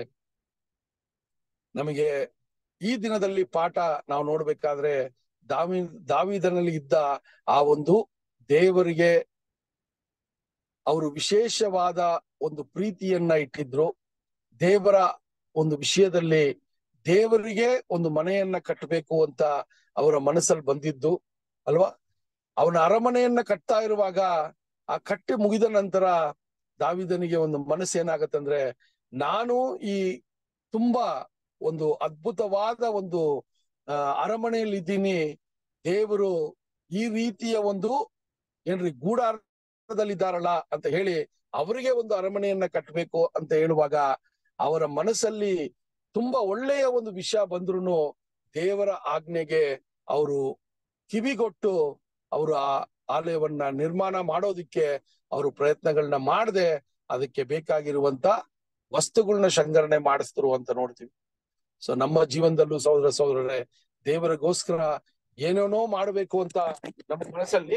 S2: ನಮಗೆ ಈ ದಿನದಲ್ಲಿ ಪಾಠ ನಾವು ನೋಡ್ಬೇಕಾದ್ರೆ ದಾವಿ ದಾವಿದನಲ್ಲಿ ಇದ್ದ ಆ ಒಂದು ದೇವರಿಗೆ ಅವರು ವಿಶೇಷವಾದ ಒಂದು ಪ್ರೀತಿಯನ್ನ ಇಟ್ಟಿದ್ರು ದೇವರ ಒಂದು ವಿಷಯದಲ್ಲಿ ದೇವರಿಗೆ ಒಂದು ಮನೆಯನ್ನ ಕಟ್ಟಬೇಕು ಅಂತ ಅವರ ಮನಸ್ಸಲ್ಲಿ ಬಂದಿದ್ದು ಅಲ್ವಾ ಅವನ ಅರಮನೆಯನ್ನ ಕಟ್ತಾ ಇರುವಾಗ ಆ ಕಟ್ಟಿ ಮುಗಿದ ನಂತರ ದಾವಿದನಿಗೆ ಒಂದು ಮನಸ್ಸು ಏನಾಗತ್ತಂದ್ರೆ ನಾನು ಈ ತುಂಬಾ ಒಂದು ಅದ್ಭುತವಾದ ಒಂದು ಆ ಅರಮನೆಯಲ್ಲಿ ಇದ್ದೀನಿ ದೇವರು ಈ ರೀತಿಯ ಒಂದು ಏನ್ರಿ ಗೂಡಾರದಲ್ಲಿದ್ದಾರಲ್ಲ ಅಂತ ಹೇಳಿ ಅವರಿಗೆ ಒಂದು ಅರಮನೆಯನ್ನ ಕಟ್ಟಬೇಕು ಅಂತ ಹೇಳುವಾಗ ಅವರ ಮನಸ್ಸಲ್ಲಿ ತುಂಬಾ ಒಳ್ಳೆಯ ಒಂದು ವಿಷಯ ಬಂದ್ರು ದೇವರ ಆಜ್ಞೆಗೆ ಅವರು ಕಿವಿಗೊಟ್ಟು ಅವರು ಆ ಆಲಯವನ್ನ ನಿರ್ಮಾಣ ಮಾಡೋದಿಕ್ಕೆ ಅವರು ಪ್ರಯತ್ನಗಳನ್ನ ಮಾಡದೆ ಅದಕ್ಕೆ ಬೇಕಾಗಿರುವಂತ ವಸ್ತುಗಳನ್ನ ಶಂಕರಣೆ ಮಾಡಿಸಿದ್ರು ಅಂತ ನೋಡ್ತೀವಿ ಸೊ ನಮ್ಮ ಜೀವನದಲ್ಲೂ ಸಹೋದರ ಸಹೋದರರೇ ದೇವರಿಗೋಸ್ಕರ ಏನೇನೋ ಮಾಡ್ಬೇಕು ಅಂತ ನಮ್ಮ ಮನಸ್ಸಲ್ಲಿ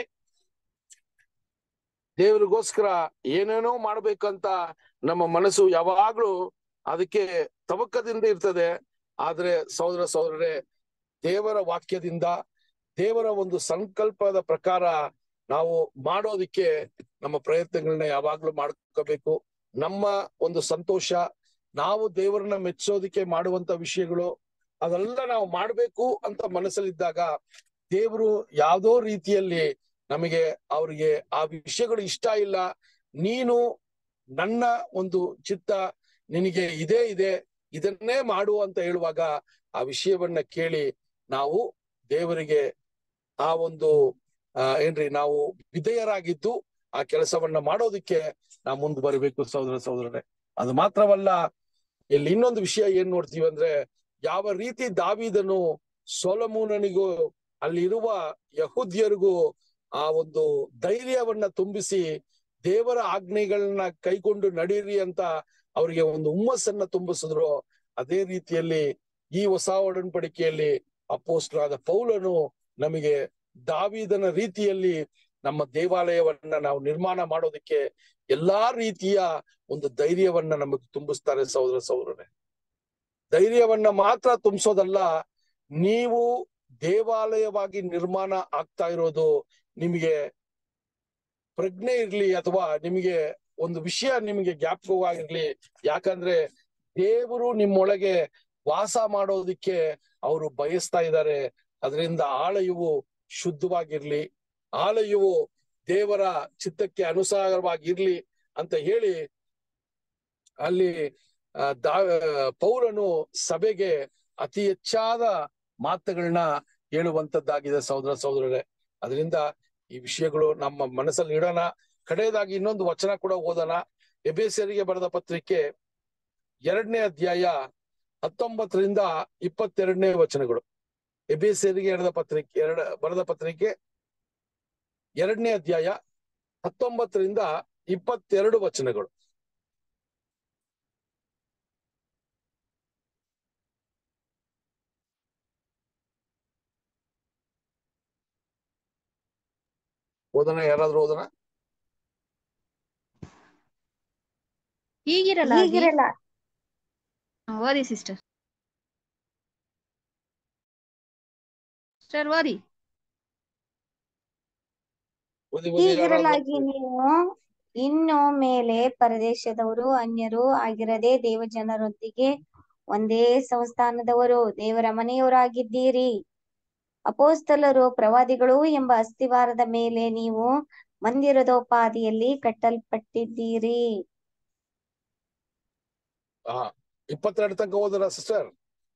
S2: ದೇವರಿಗೋಸ್ಕರ ಏನೇನೋ ಮಾಡ್ಬೇಕಂತ ನಮ್ಮ ಮನಸ್ಸು ಯಾವಾಗ್ಲೂ ಅದಕ್ಕೆ ತವಕದಿಂದ ಇರ್ತದೆ ಆದ್ರೆ ಸಹೋದರ ಸಹೋದರರೇ ದೇವರ ವಾಕ್ಯದಿಂದ ದೇವರ ಒಂದು ಸಂಕಲ್ಪದ ಪ್ರಕಾರ ನಾವು ಮಾಡೋದಿಕ್ಕೆ ನಮ್ಮ ಪ್ರಯತ್ನಗಳನ್ನ ಯಾವಾಗ್ಲೂ ಮಾಡ್ಕೋಬೇಕು ನಮ್ಮ ಒಂದು ಸಂತೋಷ ನಾವು ದೇವರನ್ನ ಮೆಚ್ಚೋದಿಕ್ಕೆ ಮಾಡುವಂತ ವಿಷಯಗಳು ಅದೆಲ್ಲ ನಾವು ಮಾಡ್ಬೇಕು ಅಂತ ಮನಸ್ಸಲ್ಲಿದ್ದಾಗ ದೇವರು ಯಾವ್ದೋ ರೀತಿಯಲ್ಲಿ ನಮಗೆ ಅವ್ರಿಗೆ ಆ ವಿಷಯಗಳು ಇಷ್ಟ ಇಲ್ಲ ನೀನು ನನ್ನ ಒಂದು ಚಿತ್ತ ನಿನಗೆ ಇದೇ ಇದೆ ಇದನ್ನೇ ಮಾಡು ಅಂತ ಹೇಳುವಾಗ ಆ ವಿಷಯವನ್ನ ಕೇಳಿ ನಾವು ದೇವರಿಗೆ ಆ ಒಂದು ಆ ಏನ್ರಿ ನಾವು ವಿಧೇಯರಾಗಿದ್ದು ಆ ಕೆಲಸವನ್ನ ಮಾಡೋದಿಕ್ಕೆ ನಾವು ಮುಂದೆ ಬರಬೇಕು ಸಹೋದರ ಸಹೋದರರೇ ಅದು ಮಾತ್ರವಲ್ಲ ಇಲ್ಲಿ ಇನ್ನೊಂದು ವಿಷಯ ಏನ್ ನೋಡ್ತೀವಿ ಅಂದ್ರೆ ಯಾವ ರೀತಿ ದಾವಿದನು ಸೋಲಮೂನನಿಗೂ ಅಲ್ಲಿರುವ ಯಹೂದ್ಯರಿಗೂ ಆ ಒಂದು ಧೈರ್ಯವನ್ನ ತುಂಬಿಸಿ ದೇವರ ಆಜ್ಞೆಗಳನ್ನ ಕೈಕೊಂಡು ನಡೀರಿ ಅಂತ ಅವರಿಗೆ ಒಂದು ಹುಮ್ಮಸ್ಸನ್ನ ತುಂಬಿಸಿದ್ರು ಅದೇ ರೀತಿಯಲ್ಲಿ ಈ ಹೊಸ ಒಡன்பಡಿಕೆಯಲ್ಲಿ ಅಪೋಸ್ಟರಾದ ಪೌಲನು ನಮಗೆ ದಾವಿದನ ರೀತಿಯಲ್ಲಿ ನಮ್ಮ ದೇವಾಲಯವನ್ನ ನಾವು ನಿರ್ಮಾಣ ಮಾಡೋದಕ್ಕೆ ಎಲ್ಲಾ ರೀತಿಯ ಒಂದು ಧೈರ್ಯವನ್ನ ನಮಗೆ ತುಂಬಿಸ್ತಾರೆ ಸಹೋದರ ಸಹೋದರರೇ ಧೈರ್ಯವನ್ನ ಮಾತ್ರ ತುಂಬಿಸೋದಲ್ಲ ನೀವು ದೇವಾಲಯವಾಗಿ ನಿರ್ಮಾಣ ಆಗ್ತಾ ಇರೋದು ನಿಮಗೆ ಪ್ರಜ್ಞೆ ಇರ್ಲಿ ಅಥವಾ ನಿಮಗೆ ಒಂದು ವಿಷಯ ನಿಮಗೆ ಜ್ಞಾಪಕವಾಗಿರ್ಲಿ ಯಾಕಂದ್ರೆ ದೇವರು ನಿಮ್ಮೊಳಗೆ ವಾಸ ಮಾಡೋದಿಕ್ಕೆ ಅವರು ಬಯಸ್ತಾ ಇದ್ದಾರೆ ಅದರಿಂದ ಆಲಯವು ಶುದ್ಧವಾಗಿರ್ಲಿ ಆಲಯವು ದೇವರ ಚಿತ್ತಕ್ಕೆ ಅನುಸಾರವಾಗಿರ್ಲಿ ಅಂತ ಹೇಳಿ ಅಲ್ಲಿ ಆ, ದಾ ಪೌರನು ಸಭೆಗೆ ಅತಿ ಹೆಚ್ಚಾದ ಮಾತುಗಳನ್ನ ಹೇಳುವಂತದ್ದಾಗಿದೆ ಸಹೋದರ ಸಹೋದರರೇ ಅದರಿಂದ ಈ ವಿಷಯಗಳು ನಮ್ಮ ಮನಸ್ಸಲ್ಲಿ ಇಡೋಣ ಕಡೆಯದಾಗಿ ಇನ್ನೊಂದು ವಚನ ಕೂಡ ಓದೋಣ ಎಬೇಸರಿಗೆ ಬರೆದ ಪತ್ರಿಕೆ ಎರಡನೇ ಅಧ್ಯಾಯ ಹತ್ತೊಂಬತ್ತರಿಂದ ಇಪ್ಪತ್ತೆರಡನೇ ವಚನಗಳು ಎಬೇಸರಿಗೆ ಎರೆದ ಪತ್ರಿಕೆ ಎರಡ ಬರೆದ ಪತ್ರಿಕೆ ಎರಡನೇ ಅಧ್ಯಾಯ ಹತ್ತೊಂಬತ್ತರಿಂದ ಇಪ್ಪತ್ತೆರಡು ವಚನಗಳು ಓದೋಣ ಯಾರಾದ್ರೂ ಓದೋಣ
S1: ಹೀಗಿರಲಾಗಿ
S3: ಹೀಗಿರಲ್ಲ
S1: ಓದಿ ಸಿಸ್ಟರ್ ಸಿಸ್ಟರ್ ಓದಿ
S2: ಓದಿ ಓದಿ ಯಾರಾದ್ರೂ
S3: ಹೀಗಿರಲಾಗಿ ನೀವು ಇನ್ನು ಮೇಲೆ ಪರದೇಶದವರು ಅನ್ಯರು ಆಗಿರದೆ ದೇವಜನರೊಂದಿಗೆ ಒಂದೇ ಸಂಸ್ಥಾನದವರು ದೇವರ ಮನೆಯವರಾಗಿದ್ದೀರಿ ಅಪೋಸ್ತಲರು ಪ್ರವಾದಿಗಳು ಎಂಬ ಅಸ್ತಿವಾರದ ಮೇಲೆ ನೀವು ಮಂದಿರದೋಪಾದಿಯಲ್ಲಿ ಕಟ್ಟಲ್ಪಟ್ಟಿದ್ದೀರಿ
S2: ಹಾ ಇಪ್ಪತ್ತೆರಡು ತನಕ ಓದೋಣ ಸಿಸ್ಟರ್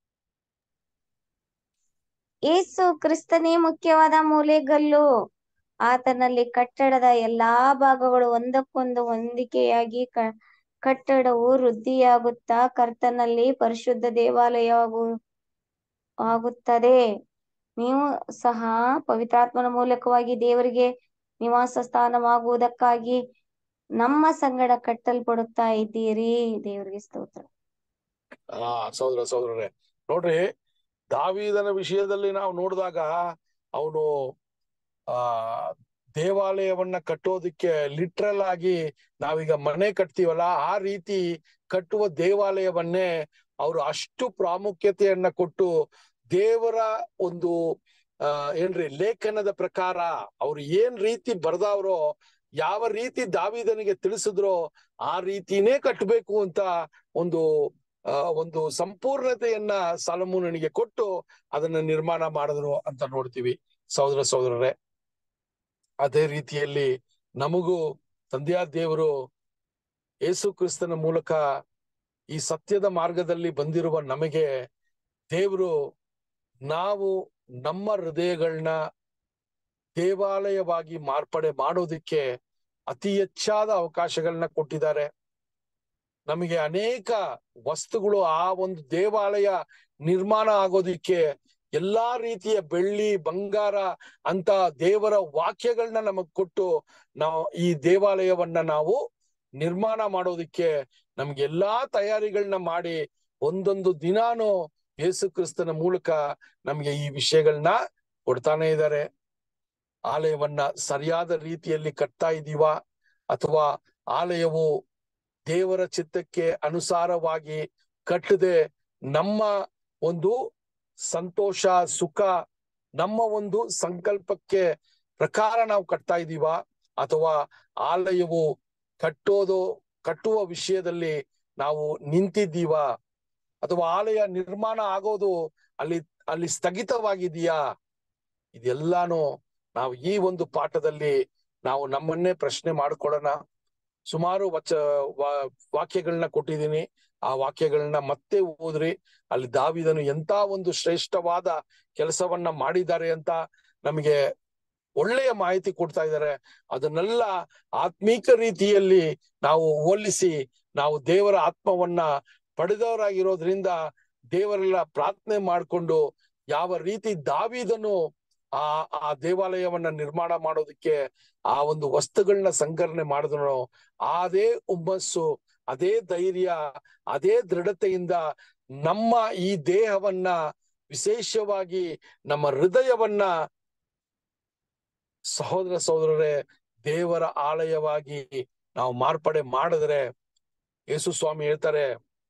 S3: ಏಸು ಕ್ರಿಸ್ತನೇ ಮುಖ್ಯವಾದ ಮೂಲೆಗಲ್ಲು ಆತನಲ್ಲಿ ಕಟ್ಟಡದ ಎಲ್ಲಾ ಭಾಗಗಳು ಒಂದಕ್ಕೊಂದು ಹೊಂದಿಕೆಯಾಗಿ ಕ ಕಟ್ಟಡವು ವೃದ್ಧಿಯಾಗುತ್ತಾ ಕರ್ತನಲ್ಲಿ ಪರಿಶುದ್ಧ ದೇವಾಲಯವಾಗು ಆಗುತ್ತದೆ ನೀವು ಸಹ ಪವಿತ್ರಾತ್ಮನ ಮೂಲಕವಾಗಿ ದೇವರಿಗೆ ನಿವಾಸ ಸ್ಥಾನವಾಗುವುದಕ್ಕಾಗಿ ನಮ್ಮ ಸಂಗಡ ಕಟ್ಟಲ್ಪಡುತ್ತಾ ಇದ್ದೀರಿ ದೇವರಿಗೆ ಸ್ತೋತ್ರ
S2: ಹಾ ಸಹೋದರ ಸಹೋದರರೇ ನೋಡ್ರಿ ದಾವೀದನ ವಿಷಯದಲ್ಲಿ ನಾವು ನೋಡಿದಾಗ ಅವನು ಆ ದೇವಾಲಯವನ್ನ ಕಟ್ಟೋದಿಕ್ಕೆ ಲಿಟ್ರಲ್ ಆಗಿ ನಾವೀಗ ಮನೆ ಕಟ್ತೀವಲ್ಲ ಆ ರೀತಿ ಕಟ್ಟುವ ದೇವಾಲಯವನ್ನೇ ಅವರು ಅಷ್ಟು ಪ್ರಾಮುಖ್ಯತೆಯನ್ನ ಕೊಟ್ಟು ದೇವರ ಒಂದು ಆ ಏನ್ರಿ ಲೇಖನದ ಪ್ರಕಾರ ಅವ್ರು ಏನ್ ರೀತಿ ಬರ್ದವ್ರೋ ಯಾವ ರೀತಿ ದಾವಿದನಿಗೆ ತಿಳಿಸಿದ್ರೋ ಆ ರೀತಿನೇ ಕಟ್ಟಬೇಕು ಅಂತ ಒಂದು ಆ ಒಂದು ಸಂಪೂರ್ಣತೆಯನ್ನ ಸಾಲಮೂನನಿಗೆ ಕೊಟ್ಟು ಅದನ್ನ ನಿರ್ಮಾಣ ಮಾಡಿದ್ರು ಅಂತ ನೋಡ್ತೀವಿ ಸಹೋದರ ಸಹೋದರರೇ ಅದೇ ರೀತಿಯಲ್ಲಿ ನಮಗೂ ತಂದೆಯ ದೇವರು ಯೇಸು ಕ್ರಿಸ್ತನ ಮೂಲಕ ಈ ಸತ್ಯದ ಮಾರ್ಗದಲ್ಲಿ ಬಂದಿರುವ ನಮಗೆ ದೇವರು ನಾವು ನಮ್ಮ ಹೃದಯಗಳನ್ನ ದೇವಾಲಯವಾಗಿ ಮಾರ್ಪಡೆ ಮಾಡೋದಿಕ್ಕೆ ಅತಿ ಹೆಚ್ಚಾದ ಅವಕಾಶಗಳನ್ನ ಕೊಟ್ಟಿದ್ದಾರೆ ನಮಗೆ ಅನೇಕ ವಸ್ತುಗಳು ಆ ಒಂದು ದೇವಾಲಯ ನಿರ್ಮಾಣ ಆಗೋದಿಕ್ಕೆ ಎಲ್ಲಾ ರೀತಿಯ ಬೆಳ್ಳಿ ಬಂಗಾರ ಅಂತ ದೇವರ ವಾಕ್ಯಗಳನ್ನ ನಮಗ್ ಕೊಟ್ಟು ನಾವು ಈ ದೇವಾಲಯವನ್ನ ನಾವು ನಿರ್ಮಾಣ ಮಾಡೋದಿಕ್ಕೆ ನಮ್ಗೆ ಎಲ್ಲಾ ತಯಾರಿಗಳನ್ನ ಮಾಡಿ ಒಂದೊಂದು ದಿನಾನು ಯೇಸು ಕ್ರಿಸ್ತನ ಮೂಲಕ ನಮ್ಗೆ ಈ ವಿಷಯಗಳನ್ನ ಕೊಡ್ತಾನೆ ಇದ್ದಾರೆ ಆಲಯವನ್ನ ಸರಿಯಾದ ರೀತಿಯಲ್ಲಿ ಕಟ್ತಾ ಇದೀವಾ ಅಥವಾ ಆಲಯವು ದೇವರ ಚಿತ್ತಕ್ಕೆ ಅನುಸಾರವಾಗಿ ಕಟ್ಟದೆ ನಮ್ಮ ಒಂದು ಸಂತೋಷ ಸುಖ ನಮ್ಮ ಒಂದು ಸಂಕಲ್ಪಕ್ಕೆ ಪ್ರಕಾರ ನಾವು ಕಟ್ತಾ ಇದೀವಾ ಅಥವಾ ಆಲಯವು ಕಟ್ಟೋದು ಕಟ್ಟುವ ವಿಷಯದಲ್ಲಿ ನಾವು ನಿಂತಿದ್ದೀವಾ ಅಥವಾ ಆಲಯ ನಿರ್ಮಾಣ ಆಗೋದು ಅಲ್ಲಿ ಅಲ್ಲಿ ಸ್ಥಗಿತವಾಗಿದೆಯಾ ಇದೆಲ್ಲಾನು ನಾವು ಈ ಒಂದು ಪಾಠದಲ್ಲಿ ನಾವು ನಮ್ಮನ್ನೇ ಪ್ರಶ್ನೆ ಮಾಡ್ಕೊಳ್ಳೋಣ ಸುಮಾರು ವಚ ವಾ- ವಾಕ್ಯಗಳನ್ನ ಕೊಟ್ಟಿದ್ದೀನಿ ಆ ವಾಕ್ಯಗಳನ್ನ ಮತ್ತೆ ಓದ್ರಿ ಅಲ್ಲಿ ದಾವಿದನು ಎಂತ ಒಂದು ಶ್ರೇಷ್ಠವಾದ ಕೆಲಸವನ್ನ ಮಾಡಿದ್ದಾರೆ ಅಂತ ನಮಗೆ ಒಳ್ಳೆಯ ಮಾಹಿತಿ ಕೊಡ್ತಾ ಇದ್ದಾರೆ ಅದನ್ನೆಲ್ಲ ಆತ್ಮೀಕ ರೀತಿಯಲ್ಲಿ ನಾವು ಹೋಲಿಸಿ ನಾವು ದೇವರ ಆತ್ಮವನ್ನ ಪಡೆದವರಾಗಿರೋದ್ರಿಂದ ದೇವರೆಲ್ಲ ಪ್ರಾರ್ಥನೆ ಮಾಡಿಕೊಂಡು ಯಾವ ರೀತಿ ದಾವಿದನು ಆ ಆ ದೇವಾಲಯವನ್ನ ನಿರ್ಮಾಣ ಮಾಡೋದಕ್ಕೆ ಆ ಒಂದು ವಸ್ತುಗಳನ್ನ ಸಂಕಲನೆ ಮಾಡಿದನು ಅದೇ ಹುಮ್ಮಸ್ಸು ಅದೇ ಧೈರ್ಯ ಅದೇ ದೃಢತೆಯಿಂದ ನಮ್ಮ ಈ ದೇಹವನ್ನ ವಿಶೇಷವಾಗಿ ನಮ್ಮ ಹೃದಯವನ್ನ ಸಹೋದರ ಸಹೋದರರೇ ದೇವರ ಆಲಯವಾಗಿ ನಾವು ಮಾರ್ಪಡೆ ಮಾಡಿದ್ರೆ ಯೇಸು ಸ್ವಾಮಿ ಹೇಳ್ತಾರೆ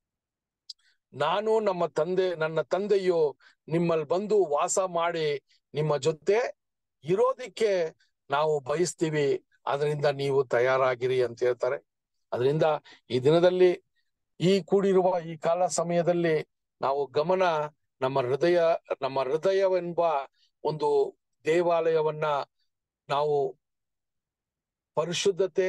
S2: ನಾನು ನಮ್ಮ ತಂದೆ ನನ್ನ ತಂದೆಯು ನಿಮ್ಮಲ್ಲಿ ಬಂದು ವಾಸ ಮಾಡಿ ನಿಮ್ಮ ಜೊತೆ ಇರೋದಿಕ್ಕೆ ನಾವು ಬಯಸ್ತೀವಿ ಅದರಿಂದ ನೀವು ತಯಾರಾಗಿರಿ ಅಂತ ಹೇಳ್ತಾರೆ ಅದರಿಂದ ಈ ದಿನದಲ್ಲಿ ಈ ಕೂಡಿರುವ ಈ ಕಾಲ ಸಮಯದಲ್ಲಿ ನಾವು ಗಮನ ನಮ್ಮ ಹೃದಯ ನಮ್ಮ ಹೃದಯವೆಂಬ ಒಂದು ದೇವಾಲಯವನ್ನ ನಾವು ಪರಿಶುದ್ಧತೆ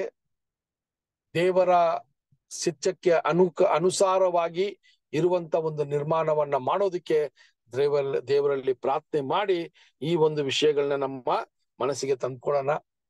S2: ದೇವರ ಸಿಚ್ಚಕ್ಕೆ ಅನು ಅನುಸಾರವಾಗಿ ಇರುವಂತ ಒಂದು ನಿರ್ಮಾಣವನ್ನ ಮಾಡೋದಕ್ಕೆ ದೇವರ ದೇವರಲ್ಲಿ ಪ್ರಾರ್ಥನೆ ಮಾಡಿ ಈ ಒಂದು ವಿಷಯಗಳನ್ನ ನಮ್ಮ ಮನಸ್ಸಿಗೆ ತಂದ್ಕೊಡೋಣ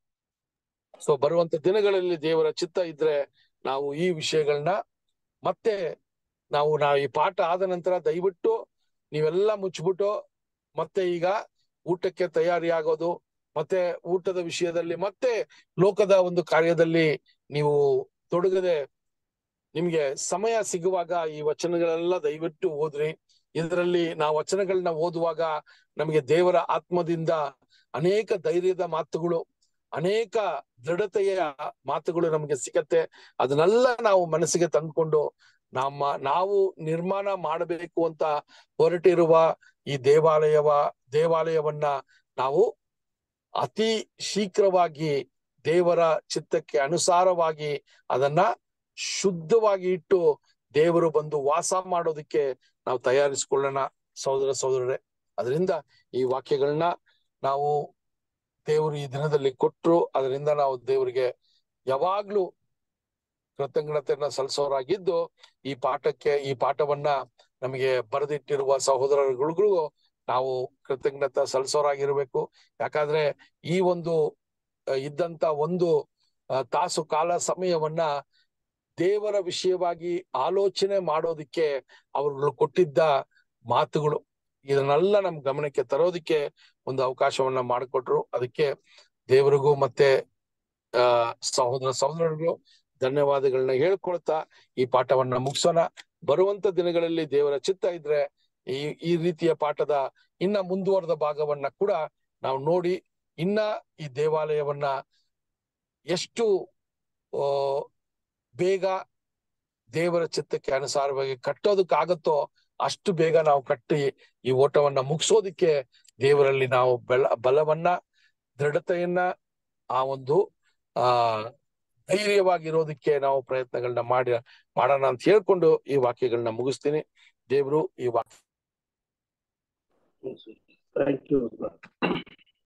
S2: ಸೊ ಬರುವಂತ ದಿನಗಳಲ್ಲಿ ದೇವರ ಚಿತ್ತ ಇದ್ರೆ ನಾವು ಈ ವಿಷಯಗಳನ್ನ ಮತ್ತೆ ನಾವು ನಾವು ಈ ಪಾಠ ಆದ ನಂತರ ದಯವಿಟ್ಟು ನೀವೆಲ್ಲ ಮುಚ್ಚಿಬಿಟ್ಟು ಮತ್ತೆ ಈಗ ಊಟಕ್ಕೆ ತಯಾರಿ ಆಗೋದು ಮತ್ತೆ ಊಟದ ವಿಷಯದಲ್ಲಿ ಮತ್ತೆ ಲೋಕದ ಒಂದು ಕಾರ್ಯದಲ್ಲಿ ನೀವು ತೊಡಗದೆ ನಿಮ್ಗೆ ಸಮಯ ಸಿಗುವಾಗ ಈ ವಚನಗಳೆಲ್ಲ ದಯವಿಟ್ಟು ಓದ್ರಿ ಇದರಲ್ಲಿ ನಾವು ವಚನಗಳನ್ನ ಓದುವಾಗ ನಮಗೆ ದೇವರ ಆತ್ಮದಿಂದ ಅನೇಕ ಧೈರ್ಯದ ಮಾತುಗಳು ಅನೇಕ ದೃಢತೆಯ ಮಾತುಗಳು ನಮಗೆ ಸಿಗತ್ತೆ ಅದನ್ನೆಲ್ಲ ನಾವು ಮನಸ್ಸಿಗೆ ತಂದ್ಕೊಂಡು ನಮ್ಮ ನಾವು ನಿರ್ಮಾಣ ಮಾಡಬೇಕು ಅಂತ ಹೊರಟಿರುವ ಈ ದೇವಾಲಯವ ದೇವಾಲಯವನ್ನ ನಾವು ಅತಿ ಶೀಘ್ರವಾಗಿ ದೇವರ ಚಿತ್ತಕ್ಕೆ ಅನುಸಾರವಾಗಿ ಅದನ್ನ ಶುದ್ಧವಾಗಿ ಇಟ್ಟು ದೇವರು ಬಂದು ವಾಸ ಮಾಡೋದಕ್ಕೆ ನಾವು ತಯಾರಿಸಿಕೊಳ್ಳೋಣ ಸಹೋದರ ಸಹೋದರರೇ ಅದರಿಂದ ಈ ವಾಕ್ಯಗಳನ್ನ ನಾವು ದೇವರು ಈ ದಿನದಲ್ಲಿ ಕೊಟ್ರು ಅದರಿಂದ ನಾವು ದೇವರಿಗೆ ಯಾವಾಗ್ಲೂ ಕೃತಜ್ಞತೆಯನ್ನ ಸಲ್ಲಿಸೋರಾಗಿದ್ದು ಈ ಪಾಠಕ್ಕೆ ಈ ಪಾಠವನ್ನ ನಮಗೆ ಬರೆದಿಟ್ಟಿರುವ ಸಹೋದರಗಳಿಗೂ ನಾವು ಕೃತಜ್ಞತೆ ಸಲ್ಲಿಸೋರಾಗಿರ್ಬೇಕು ಯಾಕಂದ್ರೆ ಈ ಒಂದು ಅಹ್, ಇದ್ದಂತ ಒಂದು ಅಹ್, ತಾಸು ಕಾಲ ಸಮಯವನ್ನ ದೇವರ ವಿಷಯವಾಗಿ ಆಲೋಚನೆ ಮಾಡೋದಿಕ್ಕೆ ಅವರು ಕೊಟ್ಟಿದ್ದ ಮಾತುಗಳು ಇದನ್ನೆಲ್ಲ ನಮ್ ಗಮನಕ್ಕೆ ತರೋದಿಕ್ಕೆ ಒಂದು ಅವಕಾಶವನ್ನ ಮಾಡಿಕೊಟ್ರು ಅದಕ್ಕೆ ದೇವರಿಗೂ ಮತ್ತೆ ಆ ಸಹೋದರ ಸಹೋದರರಿಗೂ ಧನ್ಯವಾದಗಳನ್ನ ಹೇಳ್ಕೊಳ್ತಾ ಈ ಪಾಠವನ್ನ ಮುಗಿಸೋಣ ಬರುವಂತ ದಿನಗಳಲ್ಲಿ ದೇವರ ಚಿತ್ತ ಇದ್ರೆ ಈ ಈ ರೀತಿಯ ಪಾಠದ ಇನ್ನ ಮುಂದುವರೆದ ಭಾಗವನ್ನ ಕೂಡ ನಾವು ನೋಡಿ ಇನ್ನ ಈ ದೇವಾಲಯವನ್ನ ಎಷ್ಟು ಆ, ಬೇಗ ದೇವರ ಚಿತ್ತಕ್ಕೆ ಅನುಸಾರವಾಗಿ ಕಟ್ಟೋದಕ್ಕಾಗತ್ತೋ ಅಷ್ಟು ಬೇಗ ನಾವು ಕಟ್ಟಿ ಈ ಓಟವನ್ನ ಮುಗಿಸೋದಿಕ್ಕೆ ದೇವರಲ್ಲಿ ನಾವು ಬೆಳ ಬಲವನ್ನ ದೃಢತೆಯನ್ನ ಆ ಒಂದು ಆ ಧೈರ್ಯವಾಗಿರೋದಕ್ಕೆ ನಾವು ಪ್ರಯತ್ನಗಳನ್ನ ಮಾಡಿ ಮಾಡೋಣ ಅಂತ ಹೇಳ್ಕೊಂಡು ಈ ವಾಕ್ಯಗಳನ್ನ ಮುಗಿಸ್ತೀನಿ ದೇವರು ಈ ವಾಕ್ಯ
S5: Thank you. sir.